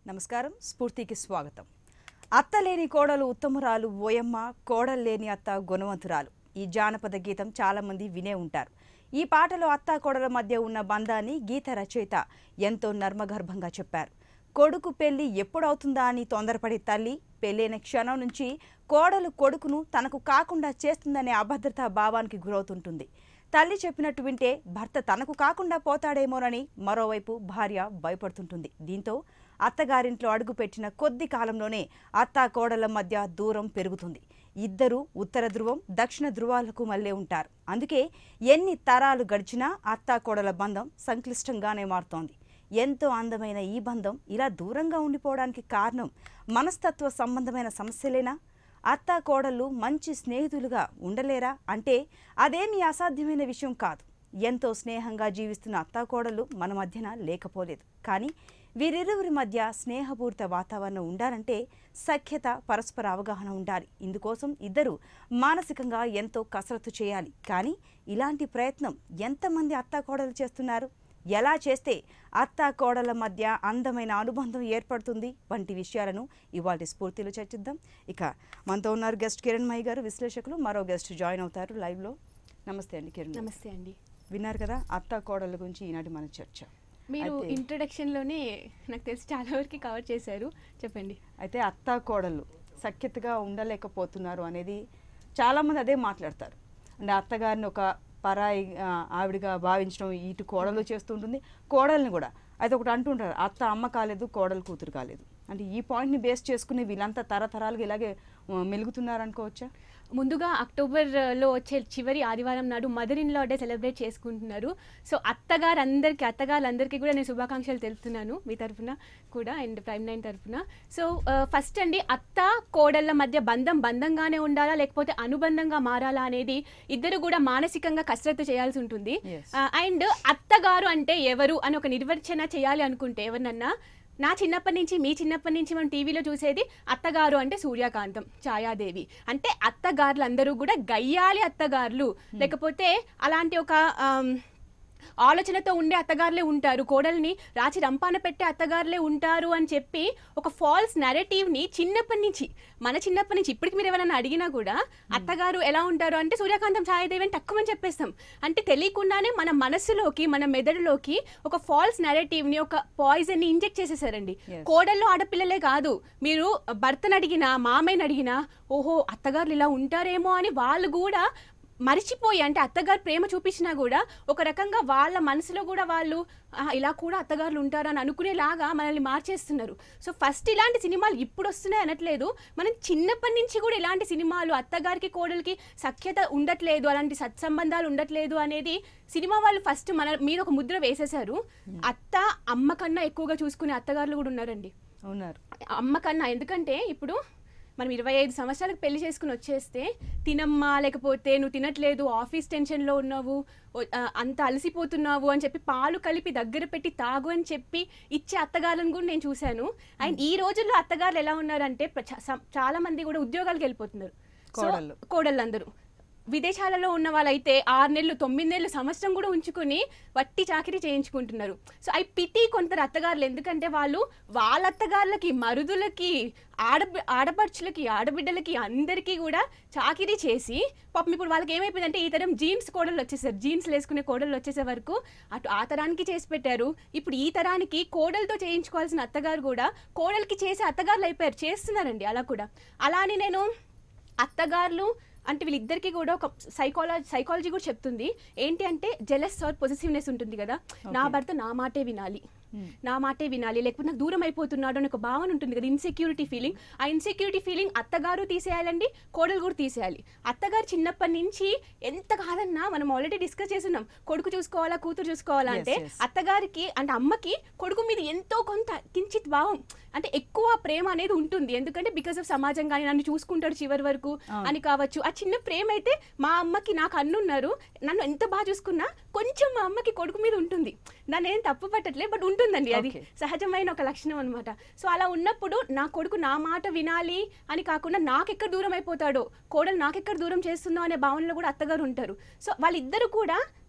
నమస్కారం స్ఫూర్తికి స్వాగతం అత్త లేని కోడలు ఉత్తమురాలు ఓయమ్మ కోడలు లేని అత్త గుణవంతురాలు ఈ జానపద గీతం చాలా మంది వినే ఉంటారు ఈ పాటలో అత్త కోడల మధ్య ఉన్న బంధాన్ని గీత రచయిత ఎంతో నర్మగర్భంగా చెప్పారు కొడుకు పెళ్లి ఎప్పుడవుతుందా అని తొందరపడే తల్లి పెళ్ళైన క్షణం నుంచి కోడలు కొడుకును తనకు కాకుండా చేస్తుందనే అభద్రతా భావానికి గురవుతుంటుంది తల్లి చెప్పినట్టు వింటే భర్త తనకు కాకుండా పోతాడేమోనని మరోవైపు భార్య భయపడుతుంటుంది దీంతో అత్తగారింట్లో అడుగుపెట్టిన కొద్ది కాలంలోనే అత్త కోడల మధ్య దూరం పెరుగుతుంది ఇద్దరు ఉత్తర ధ్రువం దక్షిణ ధ్రువాలకు మళ్ళీ ఉంటారు అందుకే ఎన్ని తరాలు గడిచినా అత్త కోడల బంధం సంక్లిష్టంగానే మారుతోంది ఎంతో అందమైన ఈ బంధం ఇలా దూరంగా ఉండిపోవడానికి కారణం మనస్తత్వ సంబంధమైన సమస్యలేనా అత్త కోడళ్ళు మంచి స్నేహితులుగా ఉండలేరా అంటే అదేమీ అసాధ్యమైన విషయం కాదు ఎంతో స్నేహంగా జీవిస్తున్న అత్త కోడళ్ళు మన మధ్యన లేకపోలేదు కానీ వీరిరువురి మధ్య స్నేహపూరిత వాతావరణం ఉండాలంటే సఖ్యత పరస్పర అవగాహన ఉండాలి ఇందుకోసం ఇద్దరు మానసికంగా ఎంతో కసరత్తు చేయాలి కానీ ఇలాంటి ప్రయత్నం ఎంతమంది అత్త కోడలు చేస్తున్నారు ఎలా చేస్తే అత్త కోడల మధ్య అందమైన అనుబంధం ఏర్పడుతుంది వంటి విషయాలను ఇవాళ స్ఫూర్తిలో చర్చిద్దాం ఇక మనతో ఉన్నారు గెస్ట్ కిరణ్ మై గారు విశ్లేషకులు మరో గెస్ట్ జాయిన్ అవుతారు లైవ్లో నమస్తే అండి కిరణ్ గారు. నమస్తే అండి విన్నారు కదా అత్త కోడళ్ళ గురించి ఈనాటి మన చర్చ మీరు అయితే- ఇంట్రడక్షన్లోనే నాకు తెలిసి చాలా వరకు కవర్ చేశారు చెప్పండి అయితే అత్త కోడళ్ళు సఖ్యతగా ఉండలేకపోతున్నారు అనేది చాలామంది అదే మాట్లాడతారు అంటే అత్తగారిని ఒక పరాయి ఆ, ఆవిడగా భావించడం ఇటు కోడలు చేస్తుంటుంది కోడల్ని కూడా అయితే ఒకటి అంటుంటారు అత్త అమ్మ కాలేదు కోడలు కూతురు కాలేదు అంటే ఈ పాయింట్ని బేస్ చేసుకుని వీళ్ళంతా తరతరాలుగా ఇలాగే ఆ, మెలుగుతున్నారు అనుకోవచ్చా ముందుగా అక్టోబర్లో వచ్చే చివరి ఆదివారం నాడు mother in law day celebrate చేసుకుంటున్నారు సో అత్తగారు అందరికీ అత్తగారులందరికీ కూడా నేను శుభాకాంక్షలు తెలుపుతున్నాను మీ తరఫున కూడా అండ్ ప్రైమ్ నైన్ తరఫున సో ఫస్ట్ అండి అత్త కోడళ్ళ మధ్య బంధం బంధంగానే ఉండాలా లేకపోతే అనుబంధంగా మారాలా అనేది ఇద్దరు కూడా మానసికంగా కసరత్తు చేయాల్సి ఉంటుంది Yes. అండ్ అత్తగారు అంటే ఎవరు అని ఒక నిర్వచన చేయాలి అనుకుంటే ఎవరినన్నా నా చిన్నప్పటి నుంచి మీ చిన్నప్పటి నుంచి మనం టీవీలో చూసేది అత్తగారు అంటే సూర్యకాంతం ఛాయాదేవి అంటే అత్తగారులు అందరూ కూడా గయ్యాలి అత్తగారులు లేకపోతే అలాంటి ఒక ఆమ్, ఆలోచనతో ఉండే అత్తగారులే ఉంటారు కోడల్ని రాచి రంపాన పెట్టే అత్తగారులే ఉంటారు అని చెప్పి ఒక ఫాల్స్ నెరేటివ్ని చిన్నప్పటి నుంచి మన చిన్నప్పటి నుంచి ఇప్పటికి మీరు ఎవరైనా అడిగినా కూడా అత్తగారు ఎలా ఉంటారు అంటే సూర్యకాంతం ఛాయాదేవి అని తక్కువని చెప్పేస్తాం అంటే తెలియకుండానే మన మనసులోకి మన మెదడులోకి ఒక ఫాల్స్ నెరేటివ్ని ఒక పాయిజన్ని ఇంజెక్ట్ చేసేసారండి Yes. కోడళ్ళు ఆడపిల్లలే కాదు మీరు భర్తను అడిగినా మామయ్యని అడిగినా ఓహో అత్తగారులు ఇలా ఉంటారేమో అని వాళ్ళు కూడా మరిచిపోయి అంటే అత్తగారు ప్రేమ చూపించినా కూడా ఒక రకంగా వాళ్ళ మనసులో కూడా వాళ్ళు "ఆ, ఇలా కూడా అత్తగారులు ఉంటారు అని అనుకునేలాగా మనల్ని మార్చేస్తున్నారు సో ఫస్ట్ ఇలాంటి సినిమాలు ఇప్పుడు వస్తున్నాయి అనట్లేదు మనం చిన్నప్పటి నుంచి కూడా ఇలాంటి సినిమాలు అత్తగారికి కోడలికి సఖ్యత ఉండట్లేదు అలాంటి సత్సంబంధాలు ఉండట్లేదు అనేది సినిమా వాళ్ళు ఫస్ట్ మన మీద ఒక ముద్ర వేసేశారు అత్త అమ్మ కన్నా ఎక్కువగా చూసుకునే అత్తగారులు కూడా ఉన్నారండి ఉన్నారు అమ్మ కన్నా ఎందుకంటే ఇప్పుడు మనం ఇరవై ఐదు సంవత్సరాలకు పెళ్లి చేసుకుని వచ్చేస్తే తినమ్మా లేకపోతే నువ్వు తినట్లేదు ఆఫీస్ టెన్షన్లో ఉన్నావు ఓ- ఆ, అంత అలసిపోతున్నావు అని చెప్పి పాలు కలిపి దగ్గర పెట్టి తాగు అని చెప్పి ఇచ్చే అత్తగారులను కూడా నేను చూశాను అండ్ ఈ రోజుల్లో అత్తగారులు ఎలా ఉన్నారంటే ప్ర- చా- సం- చాలా మంది కూడా ఉద్యోగాలకు వెళ్ళిపోతున్నారు సో, కోడళ్ళు. కోడళ్ళు అందరూ విదేశాలలో ఉన్న వాళ్ళైతే ఆరు నెలలు తొమ్మిది నెలలు సంవత్సరం కూడా ఉంచుకొని వట్టి చాకిరీ చేయించుకుంటున్నారు సో ఐ పిటి కొందరు అత్తగారులు ఎందుకంటే వాళ్ళు వాళ్ళ అత్తగారులకి మరుదులకి ఆడ ఆడపడుచులకి ఆడబిడ్డలకి అందరికీ కూడా చాకిరీ చేసి పాపం ఇప్పుడు వాళ్ళకి ఏమైపోయిందంటే ఈ తరం జీన్స్ కోడలు వచ్చేసారు జీన్స్ వేసుకునే కోడలు వచ్చేసే వరకు అటు ఆ తరానికి చేసి పెట్టారు ఇప్పుడు ఈ తరానికి కోడలతో చేయించుకోవాల్సిన అత్తగారు కూడా కోడలికి చేసే అత్తగారులు అయిపోయారు చేస్తున్నారండి అలా కూడా అలా అని నేను అత్తగారులు అంటే వీళ్ళిద్దరికి కూడా ఒక సైకాలజీ సైకాలజీ కూడా చెప్తుంది ఏంటి అంటే జెలస్ ఆర్ పొజిటివ్నెస్ ఉంటుంది కదా నా భర్త నా మాటే వినాలి నా మాటే వినాలి లేకపోతే నాకు దూరం అయిపోతున్నాడు అని ఒక భావన ఉంటుంది కదా ఇన్సెక్యూరిటీ ఫీలింగ్ ఆ ఇన్సెక్యూరిటీ ఫీలింగ్ అత్తగారు తీసేయాలండి కోడలు కూడా తీసేయాలి అత్తగారు చిన్నప్పటి నుంచి ఎంత కాదన్నా మనం ఆల్రెడీ డిస్కస్ చేస్తున్నాం కొడుకు చూసుకోవాలా కూతురు చూసుకోవాలా Yes, అంటే yes. అత్తగారికి అంటే అమ్మకి కొడుకు మీద ఎంతో కొంత కించిత్ భావం అంటే ఎక్కువ ప్రేమ అనేది ఉంటుంది ఎందుకంటే బికాస్ ఆఫ్ సమాజం కానీ నన్ను చూసుకుంటాడు చివరి వరకు అవును. అని కావచ్చు ఆ చిన్న ప్రేమ అయితే మా అమ్మకి నాకు అన్నున్నారు నన్ను ఎంత బాగా చూసుకున్నా కొంచెం మా అమ్మకి కొడుకు మీద ఉంటుంది నన్ను ఏం తప్పు పట్టట్లే బట్ ఉంటుందండి అది Okay. సహజమైన ఒక లక్షణం అనమాట సో అలా ఉన్నప్పుడు నా కొడుకు నా మాట వినాలి అని కాకుండా నాకెక్కడ దూరం అయిపోతాడో కోడలు నాకెక్కడ దూరం చేస్తుందో అనే భావనలో కూడా అత్తగారు ఉంటారు సో వాళ్ళిద్దరు కూడా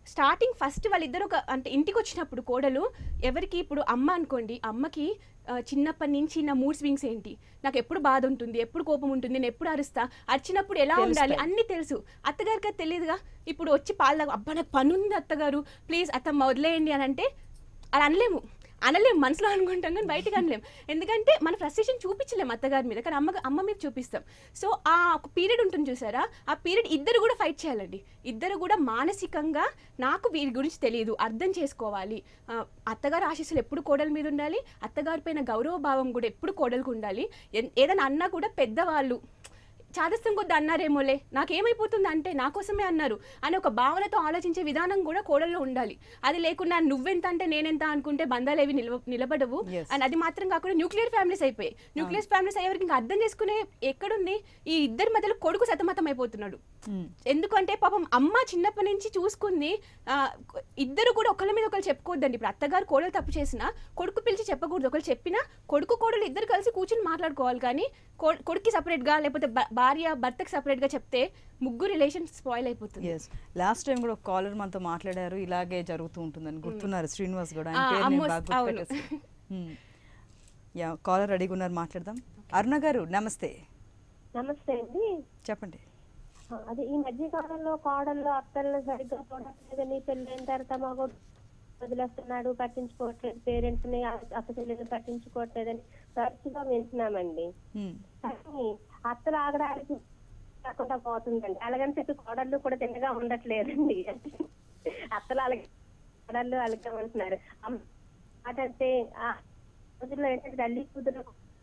స్టార్టింగ్ ఫస్ట్ వాళ్ళిద్దరు ఒక అంటే ఇంటికి వచ్చినప్పుడు కోడలు ఎవరికి ఇప్పుడు అమ్మ అనుకోండి అమ్మకి ఆ, చిన్నప్పటి నుంచి నా మూడ్ స్వింగ్స్ ఏంటి నాకు ఎప్పుడు బాధ ఉంటుంది ఎప్పుడు కోపం ఉంటుంది నేను ఎప్పుడు అరుస్తా అరిచినప్పుడు ఎలా ఉండాలి తెలుస్తాయి. అన్నీ తెలుసు అత్తగారికి అది తెలియదుగా ఇప్పుడు వచ్చి పాలు తాగు అబ్బా నాకు పని ఉంది అత్తగారు ప్లీజ్ అత్తమ్మ వదిలేయండి అని అంటే అలా అనలేము అనలేము మనసులో అనుకుంటాం కానీ బయటకు అనలేము ఎందుకంటే మన ఫ్రస్ట్రేషన్ చూపించలేము అత్తగారి మీద కానీ అమ్మ అమ్మ మీద చూపిస్తాం సో ఆ ఒక పీరియడ్ ఉంటుంది చూసారా ఆ పీరియడ్ ఇద్దరు కూడా ఫైట్ చేయాలండి ఇద్దరు కూడా మానసికంగా నాకు వీరి గురించి తెలియదు అర్థం చేసుకోవాలి ఆ, అత్తగారు ఆశీస్సులు ఎప్పుడు కోడల మీద ఉండాలి అత్తగారి పైన గౌరవ భావం కూడా ఎప్పుడు కోడలకు ఉండాలి ఎన్- ఏదైనా అన్నా కూడా పెద్దవాళ్ళు చాదస్తం కొద్ది అన్నారేమోలే నాకేమైపోతుంది అంటే నా కోసమే అన్నారు అని ఒక భావనతో ఆలోచించే విధానం కూడా కోడల్లో ఉండాలి అది లేకుండా నువ్వెంత అంటే నేనెంత అనుకుంటే బంధాలు ఏవి నిలవ నిలబడవు Yes. అండ్ అది మాత్రం కాకుండా న్యూక్లియర్ ఫ్యామిలీస్ అయిపోయాయి న్యూక్లియర్ ఫ్యామిలీస్ అయ్యేవరకు ఇంకా అర్థం చేసుకునే ఎక్కడుంది ఈ ఇద్దరి మధ్యలో కొడుకు సతమతం అయిపోతున్నాడు మ్మ్. ఎందుకంటే పాపం అమ్మ చిన్నప్పటి నుంచి చూసుకుంది ఆ, ఇద్దరు కూడా ఒకళ్ళ మీద ఒకళ్ళు చెప్పుకోవద్దండి ఇప్పుడు అత్తగారు కోడలు తప్పు చేసినా కొడుకు పిలిచి చెప్పకూడదు ఒకళ్ళు చెప్పినా కొడుకు కోడలు ఇద్దరు కలిసి కూర్చుని మాట్లాడుకోవాలి కానీ కో- కొడుక్కి సపరేట్గా లేకపోతే భ- భార్య భర్తకి సపరేట్గా చెప్తే ముగ్గురు రిలేషన్ స్పాయిల్ అయిపోతుంది ఎస్ లాస్ట్ టైం కూడా ఒక కాలర్ మనతో మాట్లాడారు ఇలాగే జరుగుతూ ఉంటుందని గుర్తున్నారు శ్రీనివాస్ కూడా ఆయన ఆ, పేరు నేను అమ్మోస్, బాగా అవును. గుర్తుపెట్టేస్తాను. మ్మ్. యా కాలర్ రెడీగా ఉన్నారు మాట్లాడదాం అరుణ గారు నమస్తే నమస్తే అండి చెప్పండి ఆ, అదే ఈ మధ్య కాలంలో కోడళ్ళు అత్తలను సరిగ్గా చూడట్లేదని పెళ్ళైన తర్వాత మగడు వదిలేస్తున్నాడు పట్టించుకోవట్లేదు పేరెంట్స్ ని అత్త చెల్లెలు పట్టించుకోవట్లేదని తరచుగా వింటున్నామండి మ్మ్. కానీ అత్తలు ఆగడానికి కాకుండా పోతుందండి అలాగని చెప్పి కోడళ్ళు కూడా తిన్నగా ఉండట్లేదండి అత్తలు అలాగే కోడళ్ళు అలాగే ఉంటున్నారు అమ్మ అంటే ఆ రోజుల్లో ఏంటంటే తల్లి కూతురు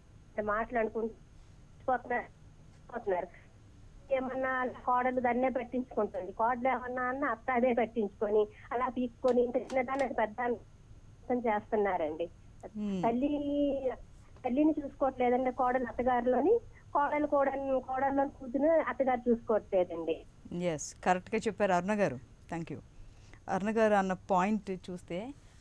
మాట్లాడుకుంటున్నారు పోతున్నారు ఏమన్నా అలా కోడలు దాన్నే పట్టించుకుంటుంది కోడలు ఏమన్నా అన్న అత్త అదే పట్టించుకొని అలా పీక్కొని ఇంత చిన్నదాన్ని అది పెద్ద అర్థం చేస్తున్నారండి మ్మ్. తల్లి తల్లిని చూసుకోవట్లేదండి కోడలు అత్తగారిలోని కోడలు కోడలు కోడల్లో కూతురు అత్తగారు చూసుకోవట్లేదండి ఎస్ కరెక్ట్గా చెప్పారు అరుణ గారు థ్యాంక్ యూ అరుణ గారు అన్న పాయింట్ చూస్తే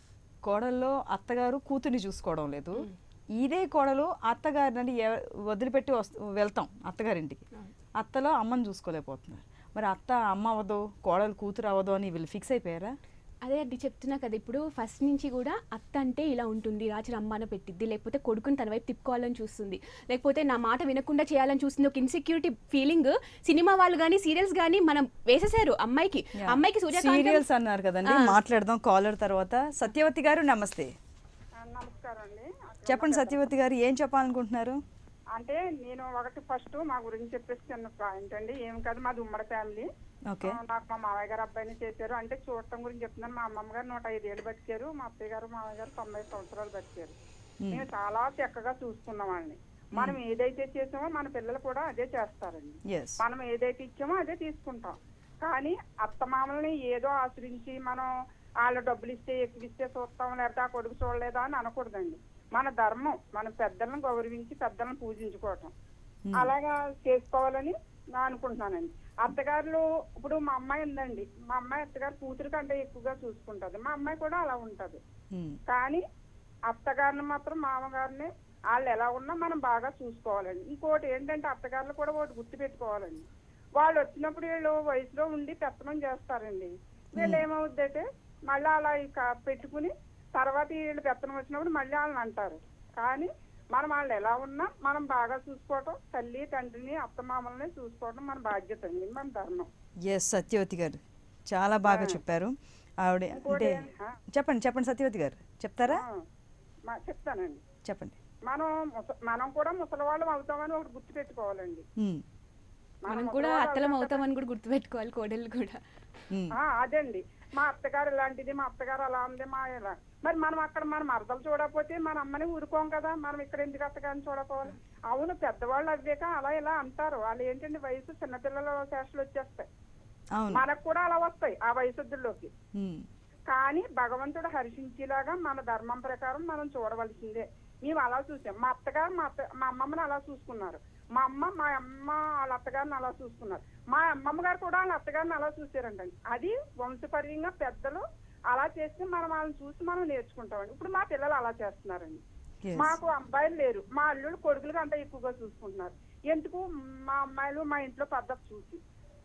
కోడల్లో అత్తగారు కూతుర్ని చూసుకోవడం లేదు ఇదే కోడలు అత్తగారిని ఎవ- వదిలిపెట్టి వస్తు వెళ్తాం అత్తగారింటికి అత్తలో అమ్మని చూసుకోలేకపోతున్నారు మరి అత్త అమ్మ అవ్వదు కోడలు కూతురు అవ్వదు అని వీళ్ళు ఫిక్స్ అయిపోయారా అదే అది చెప్తున్నా కదా ఇప్పుడు ఫస్ట్ నుంచి కూడా అత్త అంటే ఇలా ఉంటుంది రాజు అమ్మాన పెట్టిద్ది లేకపోతే కొడుకుని తన వైపు తిప్పుకోవాలని చూస్తుంది లేకపోతే నా మాట వినకుండా చేయాలని చూస్తుంది ఒక ఇన్సెక్యూరిటీ ఫీలింగ్ సినిమా వాళ్ళు కానీ సీరియల్స్ కానీ మనం వేసేసారు అమ్మాయికి అమ్మాయికి సూర్యకాంతం సీరియల్స్ అన్నారు కదండి మాట్లాడదాం కాలర్ తర్వాత సత్యవతి గారు నమస్తే నమస్కారం అండి చెప్పండి సత్యవతి గారు ఏం చెప్పాలనుకుంటున్నారు అంటే నేను ఒకటి ఫస్ట్ మా గురించి చెప్పేసి చిన్న పాయింట్ అండి ఏం కాదు మాది ఉమ్మడి ఫ్యామిలీ ఓకే ఆ, నాకు మా మావయ్య గారు అబ్బాయిని చేశారు అంటే చూడటం గురించి చెప్తున్నాను మా అమ్మమ్మ గారు నూట ఐదు ఏళ్ళు బతికారు మా అత్తయ్య గారు మావయ్య గారు తొంభై సంవత్సరాలు బతికారు మేము చాలా చక్కగా చూసుకున్నాం వాళ్ళని మనం ఏదైతే చేసామో మన పిల్లలు కూడా అదే చేస్తారండి ఎస్ మనం ఏదైతే ఇచ్చామో అదే తీసుకుంటాం కానీ అత్తమామల్ని ఏదో ఆశ్రయించి మనం వాళ్ళ డబ్బులు ఇస్తే ఎక్కువ ఇస్తే చూస్తాం లేకపోతే ఆ కొడుకు చూడలేదా అని అనకూడదండి మన ధర్మం మన పెద్దలను గౌరవించి పెద్దలను పూజించుకోవటం అలాగా చేసుకోవాలని నేను అనుకుంటున్నానండి అత్తగారులు ఇప్పుడు మా అమ్మాయి ఉందండి మా అమ్మాయి అత్తగారు కూతురు కంటే ఎక్కువగా చూసుకుంటది మా అమ్మాయి కూడా అలా ఉంటది కానీ అత్తగారిని మాత్రం మామగారిని వాళ్ళు ఎలా ఉన్నా మనం బాగా చూసుకోవాలండి ఇంకోటి ఏంటంటే అత్తగారులు కూడా ఒకటి గుర్తు పెట్టుకోవాలండి వాళ్ళు వచ్చినప్పుడు వీళ్ళు వయసులో ఉండి పెత్తనం చేస్తారండి వీళ్ళు ఏమవుద్దంటే మళ్ళీ అలా ఇక పెట్టుకుని తర్వాత వీళ్ళు పెత్తనం వచ్చినప్పుడు మళ్ళీ వాళ్ళని అంటారు కానీ మనం వాళ్ళు ఎలా ఉన్నా మనం బాగా చూసుకోవటం తల్లి తండ్రిని అత్తమామల్ని చూసుకోవటం మన బాధ్యత అండి మన ధర్మం ఎస్ సత్యవతి గారు చాలా బాగా చెప్పారు ఆవిడ అంటే ఆ. చెప్పండి చెప్పండి సత్యవతి గారు చెప్తారా ఆ, మా- చెప్తానండి చెప్పండి మనం ముస- మనం కూడా ముసలివాళ్ళం అవుతామని ఒకటి గుర్తు పెట్టుకోవాలండి మ్మ్. మనం కూడా అత్తలం అవుతామని కూడా గుర్తుపెట్టుకోవాలి కోడళ్ళు కూడా మ్మ్. ఆ, అదండి మా అత్తగారు ఇలాంటిది మా అత్తగారు అలా ఉంది మా ఇలా మరి మనం అక్కడ మనం అర్థం చూడకపోతే మన అమ్మని ఊరుకోం కదా మనం ఇక్కడ ఎందుకు అత్తగారిని చూడకపోవాలి అవును పెద్దవాళ్ళు అవ్వాక అలా ఇలా అంటారు వాళ్ళు ఏంటంటే వయసు చిన్నపిల్లల శేషాలు వచ్చేస్తాయి అవును మనకు కూడా అలా వస్తాయి ఆ వయసుద్దుల్లోకి మ్మ్. కానీ భగవంతుడు హర్షించేలాగా మన ధర్మం ప్రకారం మనం చూడవలసిందే మేము అలా చూసాం మా అత్తగారు మా అత్త మా అమ్మమ్మని అలా చూసుకున్నారు మా అమ్మ మా అమ్మ వాళ్ళ అత్తగారిని అలా చూసుకున్నారు మా అమ్మమ్మ గారు కూడా వాళ్ళ అత్తగారిని అలా చూసారంటండి అది వంశపర్యంగా పెద్దలు అలా చేస్తే మనం వాళ్ళని చూసి మనం నేర్చుకుంటామండి ఇప్పుడు మా పిల్లలు అలా చేస్తున్నారండి Yes. మాకు అబ్బాయిలు లేరు మా అల్లుడు కొడుకులు అంతా ఎక్కువగా చూసుకుంటున్నారు ఎందుకు మా అమ్మాయిలు మా ఇంట్లో పద్ధతి చూసి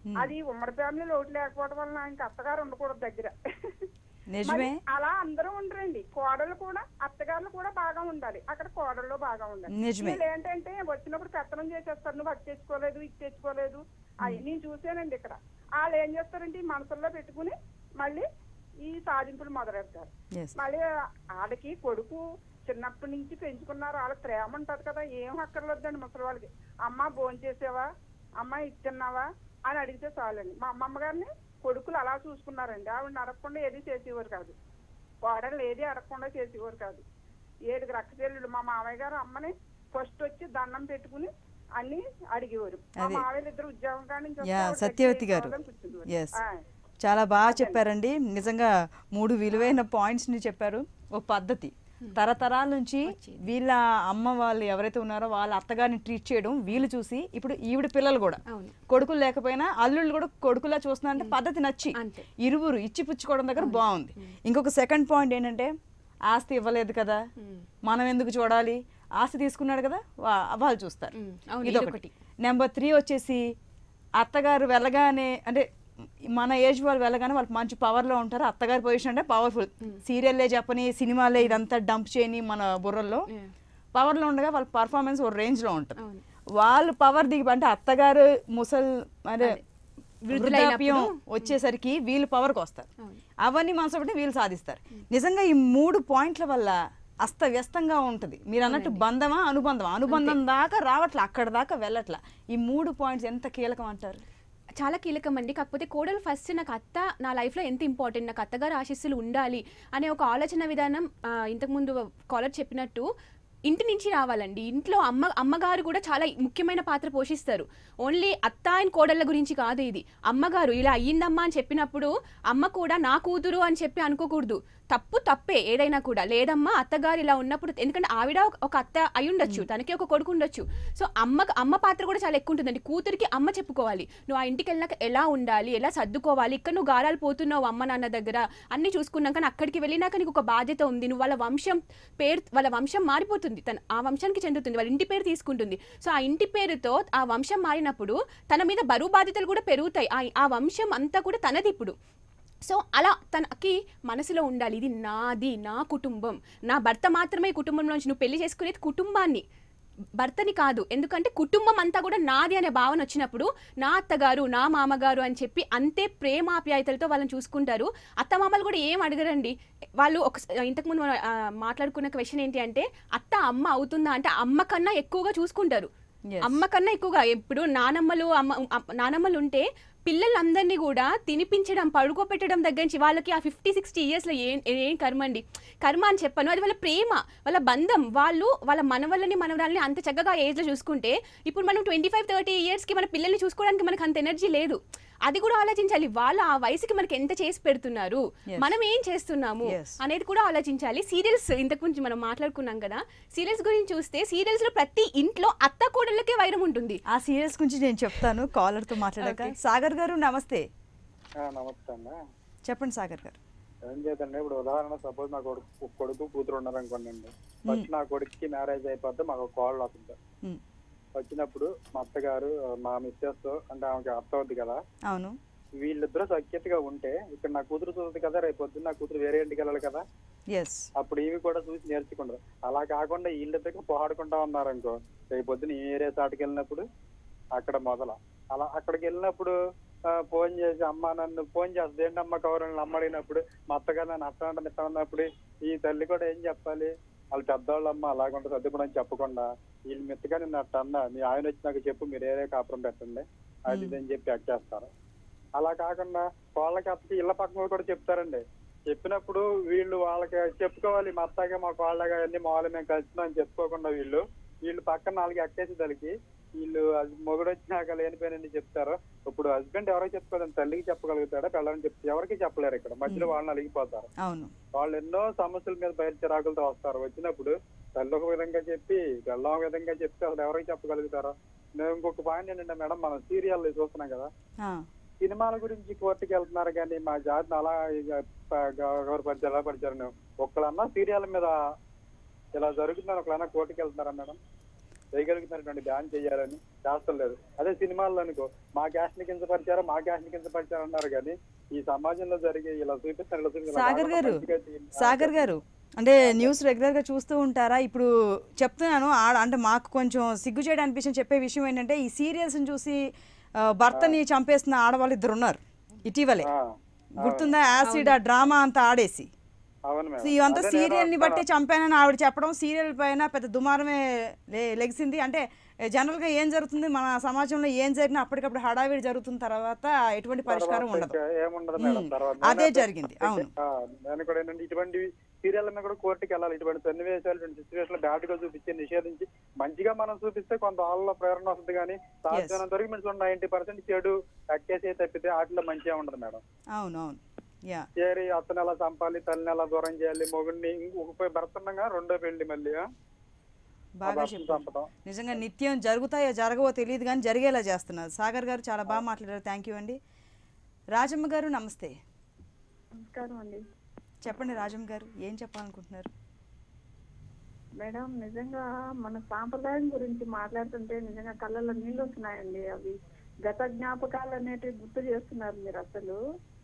అది ఉమ్మడి ఫ్యామిలీలో ఒకటి లేకపోవడం వల్ల ఇంక అత్తగారు ఉండకూడదు దగ్గర నిజమే మరి అలా అందరూ ఉండరండి కోడలు కూడా అత్తగారులు కూడా బాగా ఉండాలి అక్కడ కోడళ్ళు బాగా ఉండాలి నిజమే. వీళ్ళు ఏంటంటే వచ్చినప్పుడు పెత్తనం చేసేస్తారు నువ్వు అది తెచ్చుకోలేదు ఇది తెచ్చుకోలేదు అవి నేను చూసానండి ఇక్కడ వాళ్ళు ఏం చేస్తారంటే ఈ మనసుల్లో పెట్టుకుని మళ్ళీ ఈ సాధింపులు మొదలెడతారు ఎస్ మళ్ళీ వాళ్ళకి కొడుకు చిన్నప్పటి నుంచి పెంచుకున్నారు వాళ్ళకి ప్రేమ ఉంటది కదా ఏం అక్కర్లేదండి ముసలి వాళ్ళకి అమ్మ భోజనం చేసావా అమ్మ ఇచ్చున్నావా అని అడిగితే చాలండి మా అమ్మమ్మ గారిని కొడుకులు అలా చూసుకున్నారండి ఆవిడ అడగకుండా ఏది చేసేవారు కాదు కోడళ్ళు ఏది అడగకుండా చేసేవారు కాదు ఏడుగురు అక్క చెల్లెళ్ళు మా మామయ్య గారు అమ్మని ఫస్ట్ వచ్చి దండం పెట్టుకుని అన్ని అడిగేవారు మా అదే. మామయ్య ఇద్దరు ఉద్యోగం కాడి నుంచి వస్తే యా ఆవిడ సత్యవతి దగ్గరికి గారు కావాలని కూర్చునేవారు. ఎస్ ఆ. చాలా బాగా చెప్పారండి నిజంగా మూడు విలువైన పాయింట్స్ ని చెప్పారు ఓ పద్ధతి తరతరాల నుంచి వీళ్ళ అమ్మ వాళ్ళు ఎవరైతే ఉన్నారో వాళ్ళ అత్తగారిని ట్రీట్ చేయడం వీళ్ళు చూసి ఇప్పుడు ఈవిడ పిల్లలు కూడా అవును. కొడుకులు లేకపోయినా అల్లుళ్ళు కూడా కొడుకులా చూస్తున్నారంటే పద్ధతి నచ్చి అంతే. ఇరువురు ఇచ్చి పుచ్చుకోవడం దగ్గర బాగుంది ఇంకొక సెకండ్ పాయింట్ ఏంటంటే ఆస్తి ఇవ్వలేదు కదా మనం ఎందుకు చూడాలి ఆస్తి తీసుకున్నాడు కదా వా- వాళ్ళు చూస్తారు ఉమ్, అవును, ఇదొకటి ఇదొకటి. నెంబర్ త్రీ వచ్చేసి అత్తగారు వెళ్ళగానే అంటే మన ఏజ్ వాళ్ళు వెళ్ళగానే వాళ్ళు మంచి పవర్లో ఉంటారు అత్తగారి పొజిషన్ అంటే పవర్ఫుల్ సీరియల్లే చెప్పని సినిమాలే ఇదంతా డంప్ చేయని మన బుర్రల్లో Yeah. పవర్లో ఉండగా వాళ్ళ పర్ఫార్మెన్స్ ఒక రేంజ్లో ఉంటుంది అవును. వాళ్ళు పవర్ దిగి అంటే అత్తగారు ముసల్ అంటే వృద్ధులైనప్పుడు, వృద్ధాప్యం వచ్చేసరికి వీళ్ళు పవర్కి వస్తారు అవును. అవన్నీ మనసు ఒకటి వీళ్ళు సాధిస్తారు నిజంగా ఈ మూడు పాయింట్ల వల్ల అస్తవ్యస్తంగా ఉంటుంది మీరు అన్నట్టు బంధమా అనుబంధమా అనుబంధం దాకా రావట్లే అక్కడ దాకా వెళ్ళట్లా ఈ మూడు పాయింట్స్ ఎంత కీలకం అంటారు చాలా కీలకం అండి కాకపోతే కోడలు ఫస్ట్ నాకు అత్త నా లైఫ్లో ఎంత ఇంపార్టెంట్ నాకు అత్తగారు ఆశీస్సులు ఉండాలి అనే ఒక ఆలోచన విధానం ఆ, ఇంతకుముందు కాలర్ చెప్పినట్టు ఇంటి నుంచి రావాలండి ఇంట్లో అమ్మ అమ్మగారు కూడా చాలా ముఖ్యమైన పాత్ర పోషిస్తారు ఓన్లీ అత్త అండ్ కోడళ్ళ గురించి కాదు ఇది అమ్మగారు ఇలా అయ్యిందమ్మా అని చెప్పినప్పుడు అమ్మ కూడా నా కూతురు అని చెప్పి అనుకోకూడదు తప్పు తప్పే ఏదైనా కూడా లేదమ్మా అత్తగారు ఇలా ఉన్నప్పుడు ఎందుకంటే ఆవిడ ఒక- ఒక అత్త అయి ఉండొచ్చు తనకి ఒక కొడుకు ఉండొచ్చు సో అమ్మ అమ్మ పాత్ర కూడా చాలా ఎక్కువ ఉంటుందండి కూతురికి అమ్మ చెప్పుకోవాలి నువ్వు ఆ ఇంటికి వెళ్ళినాక ఎలా ఉండాలి ఎలా సర్దుకోవాలి ఇక్కడ నువ్వు గారాలు పోతున్నావు అమ్మ నాన్న దగ్గర అన్ని చూసుకున్నాక కానీ అక్కడికి వెళ్ళినాక నీకు ఒక బాధ్యత ఉంది నువ్వు వాళ్ళ వంశం పేరు వాళ్ళ వంశం మారిపోతుంది తన ఆ వంశానికి చెందుతుంది వాళ్ళ ఇంటి పేరు తీసుకుంటుంది సో ఆ ఇంటి పేరుతో ఆ వంశం మారినప్పుడు తన మీద బరువు బాధ్యతలు కూడా పెరుగుతాయి ఆ- ఆ వంశం అంతా కూడా తనది ఇప్పుడు సో అలా తనకి మనసులో ఉండాలి ఇది నాది నా కుటుంబం నా భర్త మాత్రమే ఈ కుటుంబంలోంచి నువ్వు పెళ్లి చేసుకునేది కుటుంబాన్ని భర్తని కాదు ఎందుకంటే కుటుంబం అంతా కూడా నాది అనే భావన వచ్చినప్పుడు నా అత్తగారు నా మామగారు అని చెప్పి అంతే ప్రేమాప్యాయతలతో వాళ్ళని చూసుకుంటారు అత్తమామలు కూడా ఏం అడగరండి వాళ్ళు ఒక ఇంతకుముందు మనం ఆ, మాట్లాడుకున్న క్వశ్చన్ ఏంటి అంటే అత్త అమ్మ అవుతుందా అంటే అమ్మ కన్నా ఎక్కువగా చూసుకుంటారు Yes. అమ్మ కన్నా ఎక్కువగా ఇప్పుడు నానమ్మలు అమ్మ అమ్మ- నానమ్మలు ఉంటే పిల్లలందరినీ కూడా తినిపించడం పడుకోబెట్టడం దగ్గర నుంచి వాళ్ళకి ఆ ఫిఫ్టీ సిక్స్టీ ఇయర్స్లో ఏం ఏం కర్మ అండి కర్మ అని చెప్పను అది వాళ్ళ ప్రేమ వాళ్ళ బంధం వాళ్ళు వాళ్ళ మనవళ్ళని మనవరాలని అంత చక్కగా ఏజ్లో చూసుకుంటే ఇప్పుడు మనం ట్వంటీ ఫైవ్ థర్టీ ఇయర్స్కి మన పిల్లల్ని చూసుకోవడానికి మనకు అంత ఎనర్జీ లేదు అది కూడా ఆలోచించాలి వాళ్ళు ఆ వయసుకి మనకి ఎంత చేసి పెడుతున్నారు Yes. మనం ఏం చేస్తున్నాము Yes. అనేది కూడా ఆలోచించాలి సీరియల్స్ ఇంతకు ముందు మనం మాట్లాడుకున్నాం కదా సీరియల్స్ గురించి చూస్తే సీరియల్స్ లో ప్రతి ఇంట్లో అత్త కోడళ్ళకే వైరం ఉంటుంది ఆ సీరియల్స్ గురించి నేను చెప్తాను కాలర్ తో మాట్లాడాక Okay. సాగర్ గారు నమస్తే ఆ, నమస్తే అన్న చెప్పండి సాగర్ గారు ఏం చేద్దండి ఇప్పుడు ఉదాహరణ సపోజ్ నా కొడుకు కొడుకు కూతురు ఉన్నారనుకోండి అండి ఫస్ట్ నా కొడుకుకి మ్యారేజ్ అయిపోతే మాకు కాల్ వస్తుంది ఉమ్, వచ్చినప్పుడు మా అత్తగారు మా మిస్సెస్ అంటే ఆమెకి అత్త అవుద్ది కదా అవును వీళ్ళిద్దరూ సఖ్యతగా ఉంటే ఇక్కడ నా కూతురు చూస్తుంది కదా రేపు పొద్దున్న నా కూతురు వేరే ఇంటికి వెళ్ళాలి కదా ఎస్ అప్పుడు ఇవి కూడా చూసి నేర్చుకుంటారు అలా కాకుండా వీళ్ళిద్దరికి పోహాడుకుంటా ఉన్నారనుకో రేపు పొద్దున్న ఈ ఏరియా చాటుకి వెళ్ళినప్పుడు అక్కడ మొదల అలా అక్కడికి వెళ్ళినప్పుడు ఆ, ఫోన్ చేసి అమ్మ నన్ను ఫోన్ చేస్తుంది ఏంటమ్మ కౌరల్ని అమ్మడినప్పుడు మా అత్తగారు నన్ను అట్ట అంటే ఇట్ట ఉన్నప్పుడు ఈ తల్లి కూడా ఏం చెప్పాలి వాళ్ళు పెద్దవాళ్ళమ్మ అలాగుంటే సర్దుకోవడం చెప్పకుండా వీళ్ళు మెత్తగా నిన్ను అట్ట అన్న మీ ఆయన వచ్చి నాకు చెప్పు మీరు ఏరే కాపురం పెట్టండి అది ఇది అని చెప్పి చేస్తారు అలా కాకుండా వాళ్ళకి అత్తకి ఇళ్ళ పక్కన కూడా చెప్తారండి చెప్పినప్పుడు వీళ్ళు వాళ్ళకి చెప్పుకోవాలి మా అత్తగా మా కోళ్ళగా అన్ని మామూలు మేము కలిసినాం అని చెప్పుకోకుండా వీళ్ళు వీళ్ళు పక్కన నాలుగు ఎక్కేసి దానికి వీళ్ళు అది మొగుడు వచ్చినాక లేనిపోయినని చెప్తారు ఇప్పుడు హస్బెండ్ ఎవరికి చెప్పుకోలేదు తల్లికి చెప్పగలుగుతాడా పిల్లలని చెప్తే ఎవరికి చెప్పలేరు ఇక్కడ మధ్యలో వాళ్ళని అలిగిపోతారు అవును వాళ్ళు ఎన్నో సమస్యల మీద బయట చిరాకులతో వస్తారు వచ్చినప్పుడు తల్లి ఒక విధంగా చెప్పి పిల్ల ఒక విధంగా చెప్తే అసలు ఎవరికి చెప్పగలుగుతారో నేను ఇంకొక పాయింట్ ఏంటంటే మేడం మనం సీరియల్ చూస్తున్నాం కదా ఆ, సినిమాల గురించి కోర్టుకి వెళ్తున్నారు కానీ మా జాతిని అలా ఇక ప- గౌరవపరిచారు ఎలా పరిచారు ఒక్కలన్నా సీరియల్ మీద ఇలా జరుగుతుందని ఒకళ్ళన్నా కోర్టుకి వెళ్తున్నారా మేడం చేయగలుగుతున్నటువంటి బ్యాన్ చేయాలని చేస్తలేదు లేదు అదే సినిమాల్లో అనుకో మా క్యాస్ట్ ని కించపరిచారు మా క్యాస్ట్ ని కించపరిచారు అన్నారు కానీ ఈ సమాజంలో జరిగే ఇలా చూపిస్తారు ఇలా చూపిస్తారు. ఇలా సాగర్ కాకుండా గారు మంచిగా చేయండి. సాగర్ గారు అంటే న్యూస్ రెగ్యులర్గా చూస్తూ ఉంటారా ఇప్పుడు చెప్తున్నాను ఆడ అంటే మాకు కొంచెం సిగ్గు చేయడం అనిపించింది చెప్పే విషయం ఏంటంటే ఈ సీరియల్స్ని చూసి ఆ, భర్తని చంపేస్తున్న ఆడవాళ్ళు ఇద్దరు ఉన్నారు ఇటీవలే ఆ, గుర్తుందా యాసిడ్ ఆ డ్రామా అంతా ఆడేసి అవును సో మేడం ఇవంతా అదే నేను సీరియల్ ని బట్టి అంటున్నా. చంపానని ఆవిడ చెప్పడం సీరియల్ పైన పెద్ద దుమారమే లే- లెగిసింది అంటే జనరల్ గా ఏం జరుగుతుంది మన సమాజంలో ఏం జరిగినా అప్పటికప్పుడు హడావిడి జరుగుతున్న తర్వాత ఎటువంటి పరిష్కారం తర్వాత ఉండదు ఇంకా ఏముండదు మేడం ఉమ్, తర్వాత అదే నేనైతే- జరిగింది, అవును. ఆ, నేను కూడా ఏంటంటే ఇటువంటి సీరియల్ మీద కూడా కోర్టుకి వెళ్ళాలి ఇటువంటి సన్నివేశాలు ఇటువంటి సిచ్యువేషన్ బ్యాడ్ గా చూపించి నిషేధించి మంచిగా మనం చూపిస్తే కొంత వాళ్ళలో ప్రేరణ వస్తుంది కానీ సాధ్యమైనంత వరకు మీరు నైన్టీ పర్సెంట్ చెడు ఎక్కేసి తప్పితే వాటిలో మంచిగా ఉండదు మేడం అవును అవును యా చేరి అతను ఎలా చంపాలి తల్లిని ఎలా దూరం చేయాలి మొగుడిని ఇంకొక భర్త ఉండగా రెండో పెళ్లి మళ్ళీ ఆ? ఆ బాగా భర్తను చెప్పారు చంపడం నిజంగా నిత్యం జరుగుతాయో జరగవో తెలియదు కానీ జరిగేలా చేస్తున్నారు సాగర్ గారు చాలా బాగా మాట్లాడారు థ్యాంక్ యూ అండి రాజమ్మ గారు నమస్తే నమస్కారం అండి చెప్పండి రాజమ్మ గారు ఏం చెప్పాలనుకుంటున్నారు మేడం నిజంగా మన సాంప్రదాయం గురించి మాట్లాడుతుంటే నిజంగా కళ్ళల్లో నీళ్ళు వస్తున్నాయండి అవి గత జ్ఞాపకాలు అనేటివి గుర్తు చేస్తున్నారు మీరు అసలు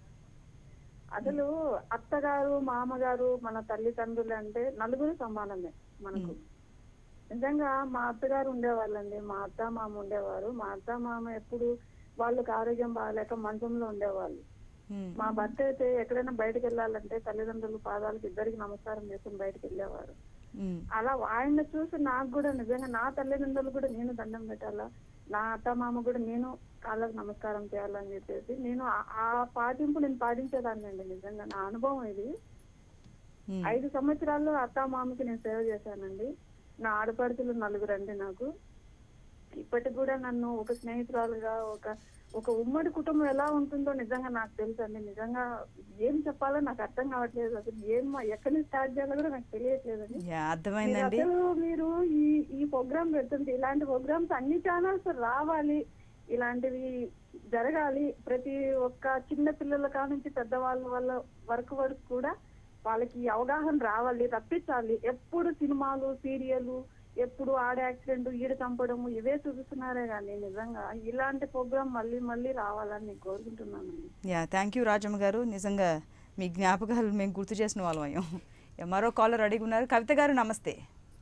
అసలు అత్తగారు మామగారు మన తల్లిదండ్రులు అంటే నలుగురు సమానమే మనకు నిజంగా మా అత్తగారు ఉండేవాళ్ళండి మా అత్త మామ ఉండేవారు మా అత్త మామ ఎప్పుడు వాళ్ళకి ఆరోగ్యం బాగాలేక మంచంలో ఉండేవాళ్ళు ఉమ్, మా భర్త అయితే ఎక్కడైనా బయటకు వెళ్ళాలంటే తల్లిదండ్రులు పాదాలకు ఇద్దరికి నమస్కారం చేసుకుని బయటకు వెళ్ళేవారు ఉమ్, అలా ఆయన చూసి నాకు కూడా నిజంగా నా తల్లిదండ్రులు కూడా నేను దండం పెట్టాలా నా అత్త మామ కూడా నేను కాళ్ళకు నమస్కారం చేయాలని చెప్పేసి నేను ఆ- ఆ పాటింపు నేను పాటించేదాన్ని అండి నిజంగా నా అనుభవం ఇది ఉమ్. ఐదు సంవత్సరాల్లో అత్త మామకి నేను సేవ చేశానండి నా ఆడపడుచులు నలుగురు అండి నాకు ఇప్పటికి కూడా నన్ను ఒక స్నేహితురాలుగా ఒక ఒక ఉమ్మడి కుటుంబం ఎలా ఉంటుందో నిజంగా నాకు తెలుసు అండి నిజంగా ఏం చెప్పాలో నాకు అర్థం కావట్లేదు అసలు ఏం ఎక్కడి నుంచి స్టార్ట్ చేయాలో కూడా నాకు తెలియట్లేదండి యా మీరు అర్థమైందండి అసలు మీరు ఈ ఈ ప్రోగ్రామ్ పెడుతుంటే ఇలాంటి ప్రోగ్రామ్స్ అన్ని ఛానల్స్ రావాలి ఇలాంటివి జరగాలి ప్రతి ఒక్క చిన్న పిల్లల కానుంచి పెద్దవాళ్ళ వాళ్ళ వరకు వరకు కూడా వాళ్ళకి ఈ అవగాహన రావాలి రప్పించాలి ఎప్పుడు సినిమాలు సీరియల్ ఎప్పుడు ఆడ యాక్సిడెంట్ ఈడ చంపడము ఇవే చూపిస్తున్నారే కానీ నిజంగా ఇలాంటి ప్రోగ్రామ్ మళ్ళీ మళ్ళీ రావాలని నేను కోరుకుంటున్నానండి యా థ్యాంక్ యూ రాజమ్మ గారు నిజంగా మీ జ్ఞాపకాలు మేము గుర్తు చేసిన వాళ్ళం అయ్యాం యా, మరో కాలర్ అడిగి ఉన్నారు కవిత గారు నమస్తే